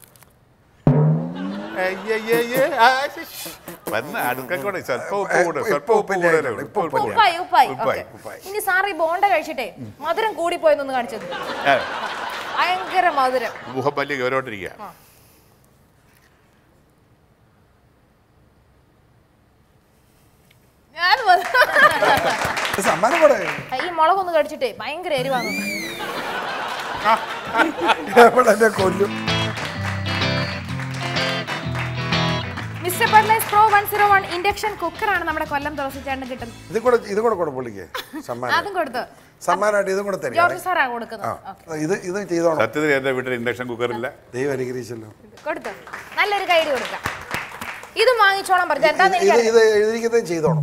അയ്യയ്യയ്യേ. ആ, ശ്ശ്, ശ്ശ്. വന്ന് അടുക്കൂടെ സ്വല്പം ഉപ്പ് കൂടെ സ്വല്പം ഉപ്പ് കൂടുതലേ ഉള്ളൂ. ഉപ്പ് ഉപ്പ് ഉപ്പായി ഉപ്പായി ഉപ്പായി ഓക്കേ. ഇനി സാറ് ഈ ബോണ്ട കഴിച്ചിട്ടേ മധുരം കൂടിപ്പോയെന്നൊന്ന് കാണിച്ചത് ഏ, ഭയങ്കര മധുരം മുഖം വലിയ ഗൗരവട്ടിരിക്കുക ഞാൻ വ- സമ്മാനം കൂടെ ഈ മുളകൊന്ന് കടിച്ചിട്ടേ ഭയങ്കര എരിവാണ് എവിടെ എന്നെ കൊല്ലും മിസ്റ്റർ ബർലൈസ് pro one zero one induction കുക്കറാണ് നമ്മുടെ കൊല്ലം തുളസി ചേട്ടന് കിട്ടുന്നത് ഇതും കൂടെ ഇതും കൂടെ കൂടെ പുള്ളിക്ക് സമ്മാനം അതും കൊടുത്തു സമ്മാനമായിട്ട് ഇതും കൂടെ തരിക ജോർജ് സാറാണ് കൊടുക്കുന്നത് ഓക്കേ. ഇത് ഇത് ചെയ്തോണം സത്യത്തിൽ എന്റെ വീട്ടിൽ ഇൻഡക്ഷൻ കുക്കറില്ല ദൈവം അനുഗ്രഹിച്ചല്ലോ കൊടുത്തു നല്ലൊരു കൈഡി കൊടുക്കാം ഇത് വാങ്ങിച്ചോളാൻ പറഞ്ഞു എന്താന്ന് ഇത് എനിക്ക് ഇത് എഴുതിയിരിക്കുന്നത് ചെയ്തോണം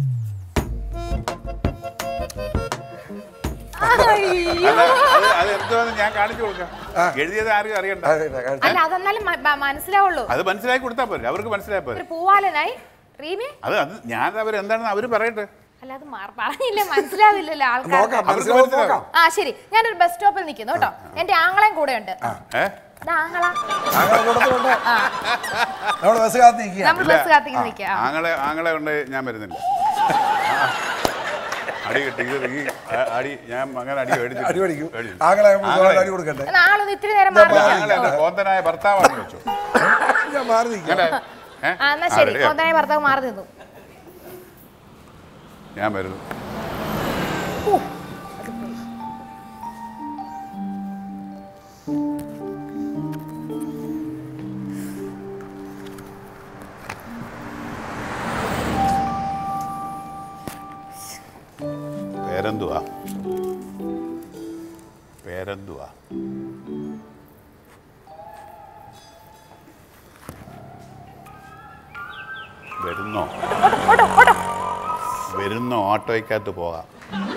അയ്യോ. അല്ല, അത് അത് എന്തുവാന്ന് ഞാൻ കാണിച്ചു കൊടുക്കാം എഴുതിയത് ആരും അറിയണ്ട ആ, ആ, ആ. അല്ല അതെന്നാലും മ- മ- മനസ്സിലാവുള്ളൂ അത് മനസ്സിലാക്കി കൊടുത്താൽ പോരെ അവർക്ക് മനസ്സിലായി പോരെ ഒരു പൂവാലനായി റീമി അത് അത് ഞാൻ അവരെന്താണെന്ന് അവർ പറയട്ടെ അല്ല അത് മാർ- പറഞ്ഞില്ല മനസ്സിലാവില്ലല്ലോ ആൾക്കാർ നോക്കാം അവർക്ക് മനസ്സിലാവും നോക്കാം ആ ശരി ഞാനൊരു ബസ് സ്റ്റോപ്പിൽ നിൽക്കുന്നു കേട്ടോ എന്റെ ആങ്ങളെയും കൂടെ ഉണ്ട് ഏ ഇതാ ആങ്ങള അങ്ങനെ കൂട്ടത്തിലുണ്ട് നമ്മൾ ബസ് കാത്ത് നിൽക്കുക നമ്മൾ ബസ് കാത്തിങ്ങനെ നിൽക്കാം ആങ്ങളെ ആങ്ങളെ കൊണ്ട് ഞാൻ വരുന്നില്ല അടി കിട്ടി ഇത് ഈ അ- അടി ഞാൻ അങ്ങനെ അടി മേടിച്ചിട്ടില്ല. അടി പഠിക്കും മേടിച്ചില്ല. ആങ്ങളെ ആങ്ങളെ. അടി കൊടുക്കട്ടെ ആളൊന്ന് ഇത്തിരി നേരം മാറി അല്ല, നിൽക്ക്. ആങ്ങളെ എന്റെ കോന്തനായ ഭർത്താവാണെന്ന് വെച്ചു ഞാൻ മാറി നിൽക്കാം അങ്ങനെ ഏ? ആ എന്നാ ആ, ശരി ready ആ? കൊന്നായ ഭർത്താവ് മാറി നിന്നു ഞാൻ വരുന്നു പേരെന്തുവാ പേരെന്തുവാ വരുന്നോ ഓട്ടോ ഓട്ടോ വരുന്ന ഓട്ടോയ്ക്കകത്ത് പോകാം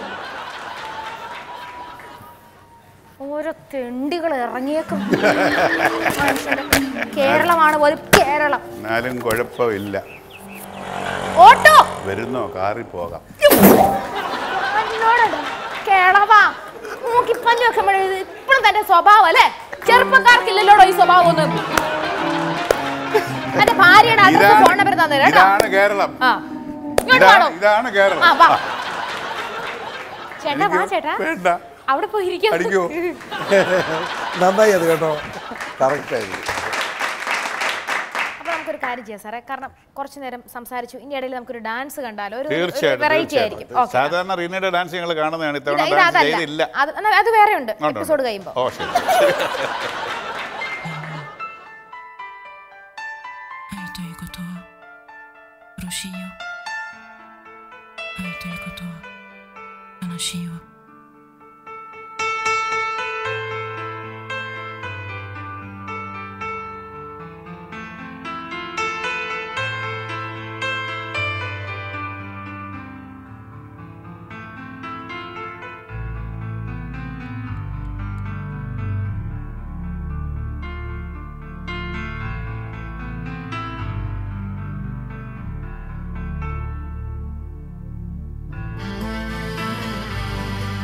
ഓരോ തെണ്ടികൾ ഇറങ്ങിയേക്കും മനുഷ്യന്. കേരളമാണ് പോലും കേരളം എന്നാലും കുഴപ്പമില്ല ഓട്ടോ വരുന്നോ കാറിൽ പോകാം എന്നോടുണ്ട്. കേളവാ മൂക്കിപ്പഞ്ഞു വെക്കുമ്പോഴേ ഇത് ഇപ്പഴും തന്റെ സ്വഭാവം അല്ലേ ചെറുപ്പക്കാർക്കില്ലല്ലോടോ ഈ സ്വഭാവം ഒന്നും എന്റെ ഭാര്യയുടെ അഡ്രസ് ഫോൺ നമ്പർ തന്നെ കേട്ടോ ഇതാണ് കേരളം ആ ഇങ്ങോട്ട് ഇതാണ് വാടോ ഇതാണ് കേരളം ആ വാ ചേട്ടാ വാ ചേട്ടാ വേണ്ട അവിടെ പോയി ഇരിക്കാം അടിക്കോ? നന്നായി അത് കേട്ടോ കറക്റ്റായി അപ്പൊ നമുക്കൊരു കാര്യം ചെയ്യാം സാറേ കാരണം കുറച്ചു നേരം സംസാരിച്ചു ഇനി ഇടയിൽ നമുക്കൊരു ഡാൻസ് കണ്ടാലോ ഒരു തീർച്ചയായിട്ടും വെറൈറ്റി ആയിരിക്കും തീർച്ചയായിട്ടും. ഓക്കെ സാധാരണ റീനയുടെ ഡാൻസ് ഞങ്ങൾ കാണുന്നതാണ് ഇത്തവണ ഇത് ഡാൻസ് അതല്ല ചെയ്തില്ല അത് എന്നാ അത് വേറെ ഉണ്ട് ഉണ്ട്, ഉണ്ട്. എപ്പിസോഡ് കഴിയുമ്പോ ഓ ശരി 愛ということは苦しいよ愛ということは悲しいよ ആ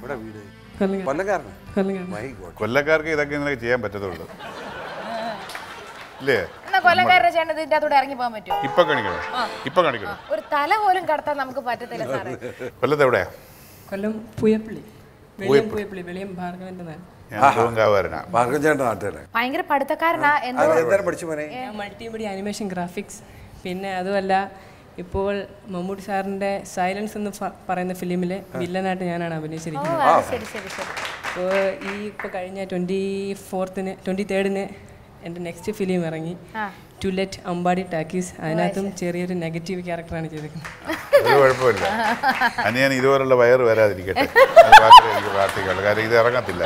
ഇവിടെ വീട് കൊല്ലങ്കാട് കൊല്ലക്കാരന് കൊല്ലങ്കാട് മൈ ഗോഡ് കൊല്ലക്കാർക്ക് ഇതൊക്കെ ഇന്നലെ ചെയ്യാൻ പറ്റത്തുള്ളൂ ഇല്ലേ എന്നാ കൊല്ലക്കാരുടെ ചേട്ടൻ ഇതിന്റെ അകത്തൂടെ ഇറങ്ങി പോകാൻ പറ്റുമോ ഇപ്പൊ കാണിക്കണം ഇപ്പൊ കാണിക്കണം ഒരു തല പോലും കടത്താൻ നമുക്ക് പറ്റത്തില്ല സാറേ കൊല്ലത്ത് എവിടെയാ കൊല്ലം പുയപ്പള്ളി വെളിയം പുയപ്പള്ളി വെളിയം ഭാർഗവന്റെ നാട് ഞാൻ പൂങ്കാവുകാരനാ ഭാർഗവചേട്ടൻ നാട്ടിലെ ഭയങ്കര പഠിത്തക്കാരനാ എന്തോ അത് എന്തായാലും പഠിച്ചു മോനെ ഞാൻ മൾട്ടിമീഡിയ അനിമേഷൻ ഗ്രാഫിക്സ് പിന്നെ അതുമല്ല ഇപ്പോൾ മമ്മൂട്ടി സാറിൻ്റെ സൈലൻസ് എന്ന് ഫ- പറയുന്ന ഫിലിമിലെ വില്ലനായിട്ട് ഞാനാണ് ഓ അഭിനയിച്ചിരിക്കുന്നത് അത് ശരി ശരി ശരി അപ്പോൾ ഈ ഇപ്പോൾ കഴിഞ്ഞ ട്വൻറ്റി ഫോർത്തിന് ട്വൻറ്റി തേർഡിന് എൻ്റെ നെക്സ്റ്റ് ഫിലിം ഇറങ്ങി ആ. ടു ലെറ്റ് അമ്പാടി ടാക്കീസ് അതിനകത്തും ചെറിയൊരു നെഗറ്റീവ് ക്യാരക്ടറാണ് ചെയ്തിരിക്കുന്നത് ഒരു കുഴപ്പമില്ല അന്ന് ഞാൻ ഇതുപോലുള്ള വയറ് വരാതിരിക്കട്ടെ അത് മാത്രമേ എനിക്ക് പ്രാർത്ഥിക്കുള്ളൂ കാരണം ഇത് ഇറങ്ങത്തില്ല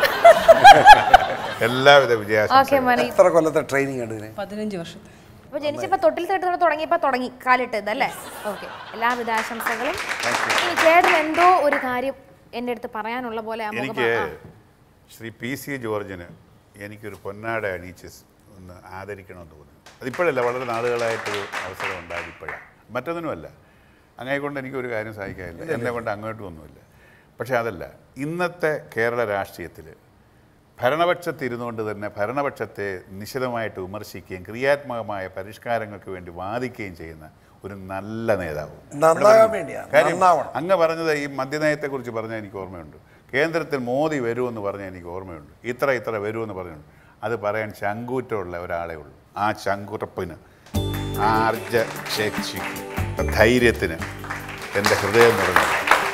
എല്ലാവിധ ഓക്കെ വിജയാശംസകളും മോനെ എത്ര കൊല്ലത്തെ ട്രെയിനിങ് ഉണ്ട് ഇതിന് പതിനഞ്ച് വർഷത്തെ അപ്പൊ ജനിച്ചപ്പോ തൊട്ടിൽ തേട്ട് തുടങ്ങിയപ്പോ തുടങ്ങി കാലിട്ടത് അല്ലേ ഓക്കെ എല്ലാവിധ ആശംസകളും ഇനി ചേട്ടൻ എന്തോ ഒരു കാര്യം എന്റെ അടുത്ത് പറയാനുള്ള പോലെ ആ മുഖം എനിക്ക് ആ. ശ്രീ പി സി ജോർജിന് എനിക്കൊരു പൊന്നാട അണിയിച്ച് സ് ഒന്ന് ആദരിക്കണമെന്ന് തോന്നുന്നു അതിപ്പോഴല്ല വളരെ നാളുകളായിട്ടൊരു അവസരം ഉണ്ടായത് ഇപ്പോഴാണ് മറ്റൊന്നിനുമല്ല അങ്ങനെ കൊണ്ട് എനിക്കൊരു കാര്യം സഹായിക്കാനില്ല എന്നെ കൊണ്ട് അങ്ങോട്ടും ഒന്നുമില്ല പക്ഷേ അതല്ല ഇന്നത്തെ കേരള രാഷ്ട്രീയത്തിൽ ഭരണപക്ഷത്തിരുന്നുകൊണ്ട് തന്നെ ഭരണപക്ഷത്തെ നിശിതമായിട്ട് വിമർശിക്കുകയും ക്രിയാത്മകമായ പരിഷ്കാരങ്ങൾക്ക് വേണ്ടി വാദിക്കുകയും ചെയ്യുന്ന ഒരു നല്ല നേതാവ് നന്നാകാൻ വേണ്ടിയാ, കാര്യം നന്നാവണം. അങ്ങ് പറഞ്ഞത് ഈ മദ്യനയത്തെക്കുറിച്ച് പറഞ്ഞാൽ എനിക്ക് ഓർമ്മയുണ്ട് കേന്ദ്രത്തിൽ മോദി വരുമെന്ന് പറഞ്ഞാൽ എനിക്ക് ഓർമ്മയുണ്ട് ഇത്ര ഇത്ര വരുമെന്ന് പറഞ്ഞുണ്ട് അത് പറയാൻ ചങ്കൂറ്റമുള്ള ഒരാളേ ഉള്ളൂ ആ ചങ്കുറപ്പിന് ആ അർജ ശേഷിക്ക് ധൈര്യത്തിന് എൻ്റെ ഹൃദയം നിറഞ്ഞു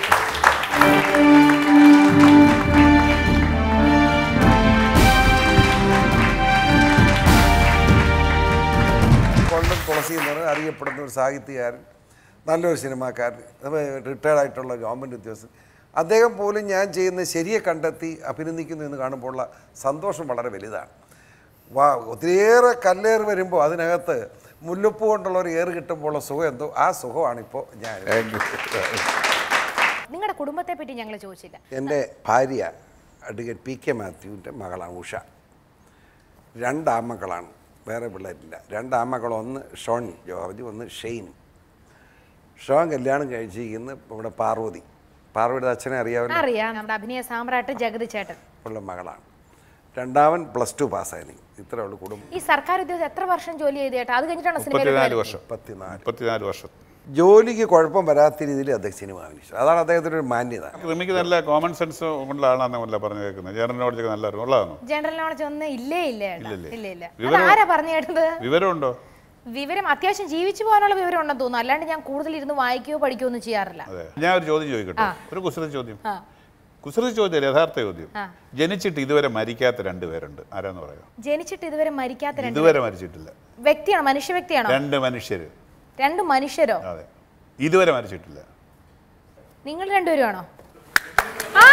കൊല്ലം തുളസി എന്ന് പറഞ്ഞാൽ അറിയപ്പെടുന്ന ഒരു സാഹിത്യകാരൻ നല്ലൊരു സിനിമാക്കാരൻ റിട്ടയർഡ് ആയിട്ടുള്ള ഗവൺമെൻറ് ഉദ്യോഗസ്ഥൻ അദ്ദേഹം പോലും ഞാൻ ചെയ്യുന്ന ശരിയെ കണ്ടെത്തി അഭിനന്ദിക്കുന്നു എന്ന് കാണുമ്പോഴുള്ള സന്തോഷം വളരെ വലുതാണ് വാ ഒത്തിരിയേറെ കല്ലേറ് വരുമ്പോൾ അതിനകത്ത് മുല്ലപ്പൂ കൊണ്ടുള്ള ഒരു ഏറ് കിട്ടുമ്പോഴുള്ള സുഖം എന്തോ ആ സുഖമാണിപ്പോൾ ഞാൻ നിങ്ങളുടെ കുടുംബത്തെ പറ്റി ഞങ്ങൾ ചോദിച്ചില്ല എൻ്റെ ഭാര്യ അഡ്വക്കേറ്റ് പി കെ മാത്യുവിൻ്റെ മകളാണ് ഉഷ രണ്ടാമക്കളാണ് വേറെ പിള്ളേരില്ല രണ്ടാമക്കൾ ഒന്ന് ഷോൺ ജോർജ് ഒന്ന് ഷെയ്ൻ ഷോൺ കല്യാണം കഴിച്ചിരിക്കുന്ന ഇവിടെ പാർവതി പാർവതിയുടെ അച്ഛനെ അറിയാവുന്ന അറിയാം നമ്മുടെ അഭിനയ സാമ്രാട്ട് ജഗതി ചേട്ടൻ ഉള്ള മകളാണ് രണ്ടാമൻ പ്ലസ് ടു പാസ്സായി ഇത്രേ ഉള്ളൂ കുടുംബം ഈ സർക്കാർ ഉദ്യോഗസ്ഥ എത്ര വർഷം ജോലി ചെയ്ത് ചേട്ടാ അത് കഴിഞ്ഞിട്ടാണ് മുപ്പത്തിനാല് സിനിമയിൽ വർഷം മുപ്പത്തിനാല് മുപ്പത്തിനാല് വർഷം ജോലിക്ക് കുഴപ്പം വരാത്ത രീതിയിൽ അദ്ദേഹം സിനിമ അഭിനയിച്ചു അതാണ് അദ്ദേഹത്തിൻ്റെ ഒരു മാന്യത റിമിക്ക് നല്ല കോമൺ സെൻസ് ഉള്ള ആളാണെന്നല്ല പറഞ്ഞു കേൾക്കുന്നത് ജനറൽ നോളജ് നല്ല അറിവ് ഉള്ളതാണോ ജനറൽ നോളജ് ഒന്നും ഇല്ലേ ഇല്ല ചേട്ടാ. ഇല്ലല്ലേ? ഇല്ല ഇല്ല അത് വിവരം- ആരാ പറഞ്ഞു കേട്ടത് വിവരമുണ്ടോ വിവരം അത്യാവശ്യം ജീവിച്ചു പോകാനുള്ള വിവരം ഉണ്ടെന്ന് തോന്നുന്നു അല്ലാണ്ട് ഞാൻ കൂടുതൽ ഇരുന്ന് വായിക്കുകയോ പഠിക്കുകയോ ഒന്നും ചെയ്യാറില്ല അതെ ഞാൻ ഒരു ചോദ്യം ചോദിക്കട്ടെ ഒരു കുസൃതി ചോദ്യം കുസൃതി ചോദ്യം യഥാർത്ഥ ചോദ്യം ജനിച്ചിട്ട് ഇതുവരെ മരിക്കാത്ത രണ്ട് പേരുണ്ട് ആരാന്ന് പറയാം ജനിച്ചിട്ട് ഇതുവരെ മരിക്കാത്ത രണ്ട് ഇതുവരെ മരിച്ചിട്ടില്ല വ്യക്തിയാണോ മനുഷ്യ വ്യക്തിയാണോ രണ്ട് മനുഷ്യര് രണ്ട് മനുഷ്യരോ അതെ ഇതുവരെ മരിച്ചിട്ടില്ല നിങ്ങൾ രണ്ടുപേരുമാണോ ആ!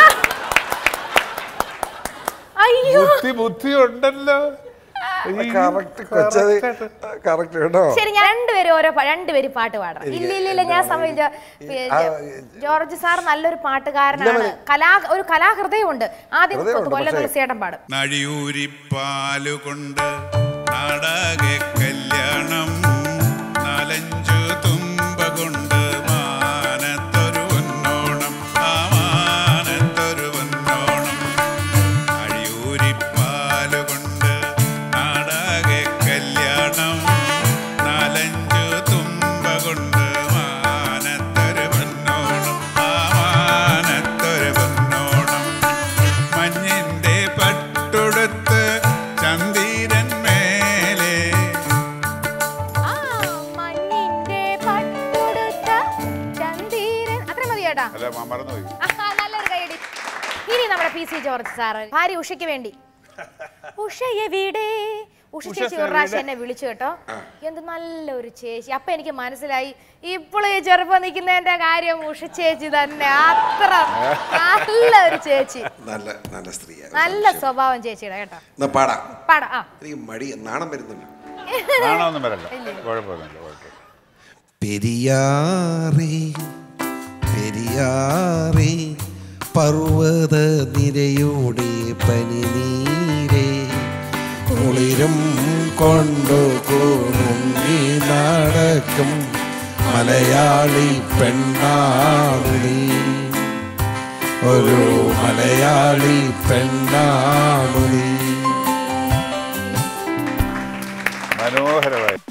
അയ്യോ ബുദ്ധി ബുദ്ധി ഉണ്ടല്ലോ കറക്റ്റ് കൊച്ചത് കറക്റ്റ് കേട്ടോ ശരി ഞാൻ രണ്ടുപേരും ഓരോ പാ- രണ്ടുപേരും പാട്ട് പാടണം ഇല്ല ഇല്ല ഇല്ല ഞാൻ സമ്മതിച്ച ജോർജ് സാർ നല്ലൊരു പാട്ടുകാരനാണ് കലാ ഒരു കലാഹൃദയമുണ്ട് ആദ്യം ഹൃദയമുണ്ട്, കൊല്ലം പക്ഷേ- തുളസിയേട്ടൻ പാടും നഴിയൂരിപ്പാലുകൊണ്ട് നാടകെ കല്യാണം നാലഞ്ചു തുമ്പ കൊണ്ട് മാനത്തൊരു പൊന്നോണം ആ മാനത്തൊരു പൊന്നോണം അഴിയൂരിപ്പാലുകൊണ്ട് നാടകെ കല്യാണം നാലഞ്ചു തുമ്പ കൊണ്ട് മാനത്തൊരു പൊന്നോണം ആ മാനത്തൊരു പൊന്നോണം മഞ്ഞിന്റെ പട്ടുടുത്ത് ചന്ദിരൻ മേലെ ആ, മണ്ണിന്റെ പട്ടുടുത്ത ചന്ദീരൻ അത്ര മതി ചേട്ടാ അല്ല മ- മറന്നുപോയി ആഹാ, നല്ലൊരു കൈയടി ഇനി നമ്മുടെ പി സി ജോർജ് സാറ് ഭാര്യ ഉഷയ്ക്ക് വേണ്ടി ഉഷ എവിടെ ഉഷ ചേച്ചി ഒരു പ്രാവശ്യം എന്നെ വിളിച്ചു കേട്ടോ എന്ത് നല്ലൊരു ചേച്ചി അപ്പൊ എനിക്ക് മനസ്സിലായി ഇപ്പോഴും ഈ ചെറുപ്പം നിൽക്കുന്നതിന്റെ കാര്യം ഉഷ ചേച്ചി തന്നെ അത്ര നല്ലൊരു ചേച്ചി നല്ല നല്ല സ്ത്രീയാണ് നല്ല സ്വഭാവം ചേച്ചിയുടെ കേട്ടോ എന്നാ പാടാം പാടാ ആ എനിക്ക് മടി നാണം വരുന്നുണ്ട് ആണോന്നും വരല്ല കുഴപ്പമൊന്നുമില്ല കുഴപ്പമില്ല പെരിയാറേ പെരിയാറേ പർവ്വത നിരയുടെ പനിനീരേ കുളിരും കൊണ്ടു കുറുങ്ങി നടക്കും മലയാളി പെണ്ണാളി ഒരു മലയാളി പെണ്ണാണു നീ മനോഹരമായി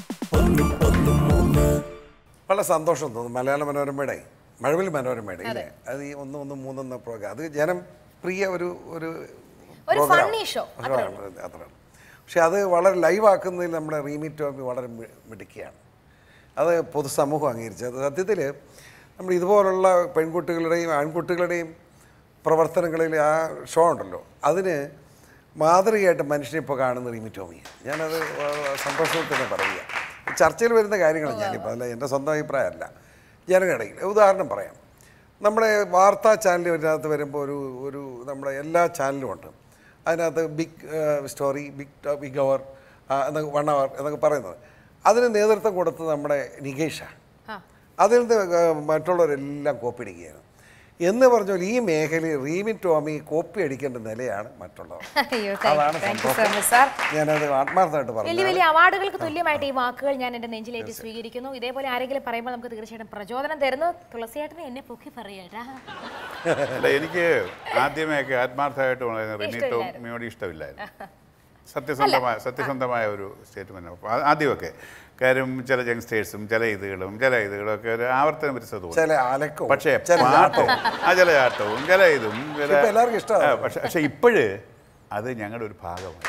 വളരെ സന്തോഷം തോന്നുന്നു മലയാള മനോരമയുടെ മഴവിൽ മനോരമയുടെ ഇല്ലേ അത് ഈ ഒന്ന് ഒന്ന് മൂന്നെന്ന പ്രോഗ്രാം അത് ജനം പ്രിയ ഒരു ഒരു ഒരു program. funny show, അത്രേ അത്രയാണ് അത്രയാണ് പക്ഷെ അത് വളരെ ലൈവ് ആക്കുന്നതിൽ നമ്മുടെ റീമി ടോമി വളരെ മി- മിടുക്കിയാണ് അത് പൊതുസമൂഹം അംഗീകരിച്ചത് സത്യത്തിൽ നമ്മൾ ഇതുപോലുള്ള പെൺകുട്ടികളുടെയും ആൺകുട്ടികളുടെയും പ്രവർത്തനങ്ങളിൽ ആ ഷോ ഉണ്ടല്ലോ അതിന് മാതൃകയായിട്ട് മനുഷ്യനെ ഇപ്പോൾ കാണുന്ന റീമി ടോമിയാണ് ഞാനത് വളരെ സന്തോഷത്തോടെ തന്നെ പറയുക ചർച്ചയിൽ വരുന്ന കാര്യങ്ങളാണ് ഞാനിപ്പോൾ അല്ല എൻ്റെ സ്വന്തം അഭിപ്രായമല്ല ജനങ്ങളിടയിൽ ഉദാഹരണം പറയാം നമ്മുടെ വാർത്താ ചാനൽ ഇതിനകത്ത് വരുമ്പോൾ ഒരു ഒരു നമ്മുടെ എല്ലാ ചാനലും ഉണ്ട് അതിനകത്ത് ബിഗ് സ്റ്റോറി ബിഗ് ബിഗ് അവർ എന്നൊക്കെ വൺ അവർ എന്നൊക്കെ പറയുന്നത് അതിന് നേതൃത്വം കൊടുത്തത് നമ്മുടെ നികേഷാണ് അതിൽ നിന്ന് ഏർ മറ്റുള്ളവരെല്ലാം കോപ്പി അടിക്കുകയാണ് എന്ന് പറഞ്ഞാൽ ഈ മേഖലയിൽ റീമി ടോമി കോപ്പി അടിക്കേണ്ട നിലയാണ് മറ്റുള്ളവർ അയ്യോ അതാണ് താങ്ക് യു സോ സന്തോഷം മച്ച് സാർ ഞാനത് ആത്മാർത്ഥമായിട്ട് വലിയ പറഞ്ഞു വലിയ അവാർഡുകൾക്ക് തുല്യമായിട്ട് ഈ വാക്കുകൾ ഞാൻ എന്റെ നെഞ്ചിലേക്ക് സ്വീകരിക്കുന്നു ഇതേപോലെ ആരെങ്കിലും പറയുമ്പോൾ നമുക്ക് തീർച്ചയായിട്ടും പ്രചോദനം തരുന്നു തുളസിയേട്ടനെ എന്നെ പൊക്കി പറയാട്ടാ അല്ല എനിക്ക് ആദ്യമേയൊക്കെ ആത്മാർത്ഥമായിട്ട് പറയുന്നത് റിമി ടോമിയോട് ഇഷ്ടമില്ലായിരുന്നു സത്യസന്ധമായ സത്യസന്ധമായ ഒരു സ്റ്റേറ്റ്മെന്റ് ആദ്യമൊക്കെ കാര്യം ചില യങ്സ്റ്റേഴ്സും ചില ഇതുകളും ചില ഇതുകളും ഒക്കെ ഒരു ആവർത്തനം വരുത്തത് തോന്നി ചില അലക്കവും പക്ഷേ ചില പാട്ടും ആ ചില ചാട്ടവും ചില ഇതും ചില ഇപ്പൊ എല്ലാവർക്കും ഇഷ്ടമാണ്. ആ, പക്ഷേ പക്ഷേ ഇപ്പോഴ് അത് ഞങ്ങളുടെ ഒരു ഭാഗമാണ്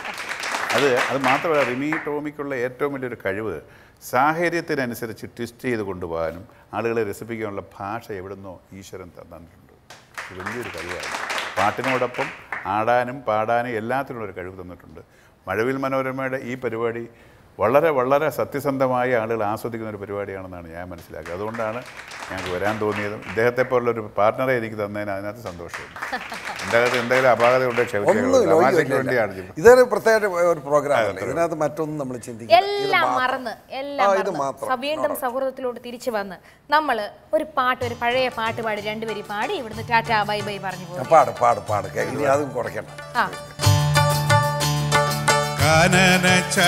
അത് അത് മാത്രമല്ല റിമി ടോമിക്കുള്ള ഏറ്റവും വലിയൊരു കഴിവ് സാഹചര്യത്തിനനുസരിച്ച് ട്വിസ്റ്റ് ചെയ്ത് കൊണ്ടുപോകാനും ആളുകളെ രസിപ്പിക്കാനുള്ള ഭാഷ എവിടുന്നോ ഈശ്വരൻ തന്നിട്ടുണ്ട് ഇത് വലിയൊരു കഴിവാണ് പാട്ടിനോടൊപ്പം ആടാനും പാടാനും എല്ലാത്തിനുള്ള ഒരു കഴിവ് തന്നിട്ടുണ്ട് മഴവിൽ മനോരമയുടെ ഈ പരിപാടി വളരെ വളരെ സത്യസന്ധമായി ആളുകൾ ആസ്വദിക്കുന്ന ഒരു പരിപാടിയാണെന്നാണ് ഞാൻ മനസ്സിലാക്കുക അതുകൊണ്ടാണ് ഞങ്ങൾക്ക് വരാൻ തോന്നിയതും ഇദ്ദേഹത്തെ പോലുള്ള ഒരു പാർട്ട്ണറെ എനിക്ക് തന്നതിന് അതിനകത്ത് സന്തോഷമുണ്ട് എന്തെങ്കിലും എന്തെങ്കിലും അപാകത ഉണ്ട് ഒന്നും തമാശയ്ക്ക് വേണ്ടിയാണ് ലോകില്ല. ഇതൊരു പ്രത്യേക ഒരു പ്രോഗ്രാം അല്ല ഇതിനകത്ത് മറ്റൊന്നും നമ്മൾ ചിന്തിക്കില്ല ഇത് എല്ലാം മാത്രം. മറന്ന് എല്ലാം ആ, ഇത് മറന്ന് മാത്രം. സ- വീണ്ടും സൗഹൃദത്തിലോട്ട് തിരിച്ചു വന്ന് നമ്മൾ ഒരു പാട്ട് ഒരു പഴയ പാട്ട് പാടി രണ്ടുപേരും പാടി ഇവിടുന്ന് ടാറ്റാ ബൈ ബൈ പറഞ്ഞു പോകും പാട് പാട് പാട് കേ- ഇനി അതും കുറയ്ക്കണ്ട ആ കാനന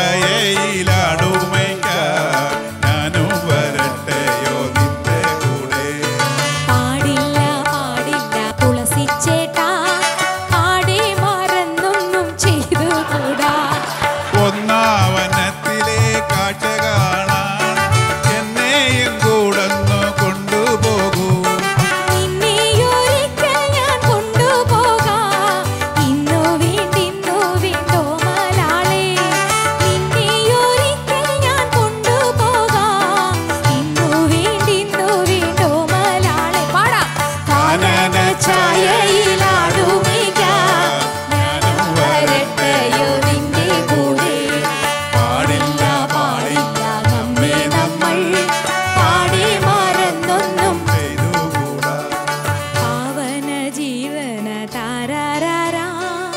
ഛായയിലാടുമയ്ക്കാൻ ഞാനും വരട്ടെയോ നിന്റെ കൂടെ പാടില്ല പാടില്ല തുളസിച്ചേട്ടാ പാടി മറന്നൊന്നും ചെയ്തുകൂടാ ഒന്നാവനത്തിലെ കാഴ്ച കാണാൻ എന്നെയും കൂടന്നു കൊണ്ടുപോകൂ നിന്നെയൊരിക്കൽ ഞാൻ കൊണ്ടുപോകാം ഇന്നു വീണ്ടിന്നു വീണ്ടോ മലാളെ നിന്നെയൊരിക്കൽ ഞാൻ കൊണ്ടുപോകാം ഇന്നു വീണ്ടിന്നു വീണ്ടോ മലാളെ പാടാം കാനന ഛായയിലാടുമിക്കാം ഞാനും വരട്ടെയോ നിന്റെ കൂടെ പാടില്ല പാടില്ല നമ്മെ നമ്മൾ പാടി മറന്നൊന്നും ചെയ്തുകൂടാ പാവന ജീവന താരാരാരാ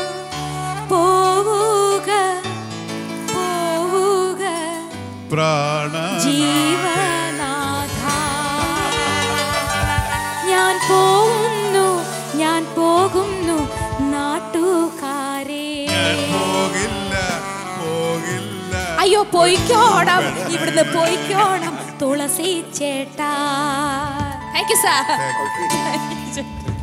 പോവുക പോവുക പ്രാണ ജീവനാഥ ഞാൻ പോകുന്നു ഞാൻ പോകുന്നു നാട്ടുകാരേ പോകില്ല പോകില്ല അയ്യോ പൊയ്ക്കോണം ഇവിടുന്ന് പൊയ്ക്കോണം തുളസി ചേട്ടാ താങ്ക് യു സാർ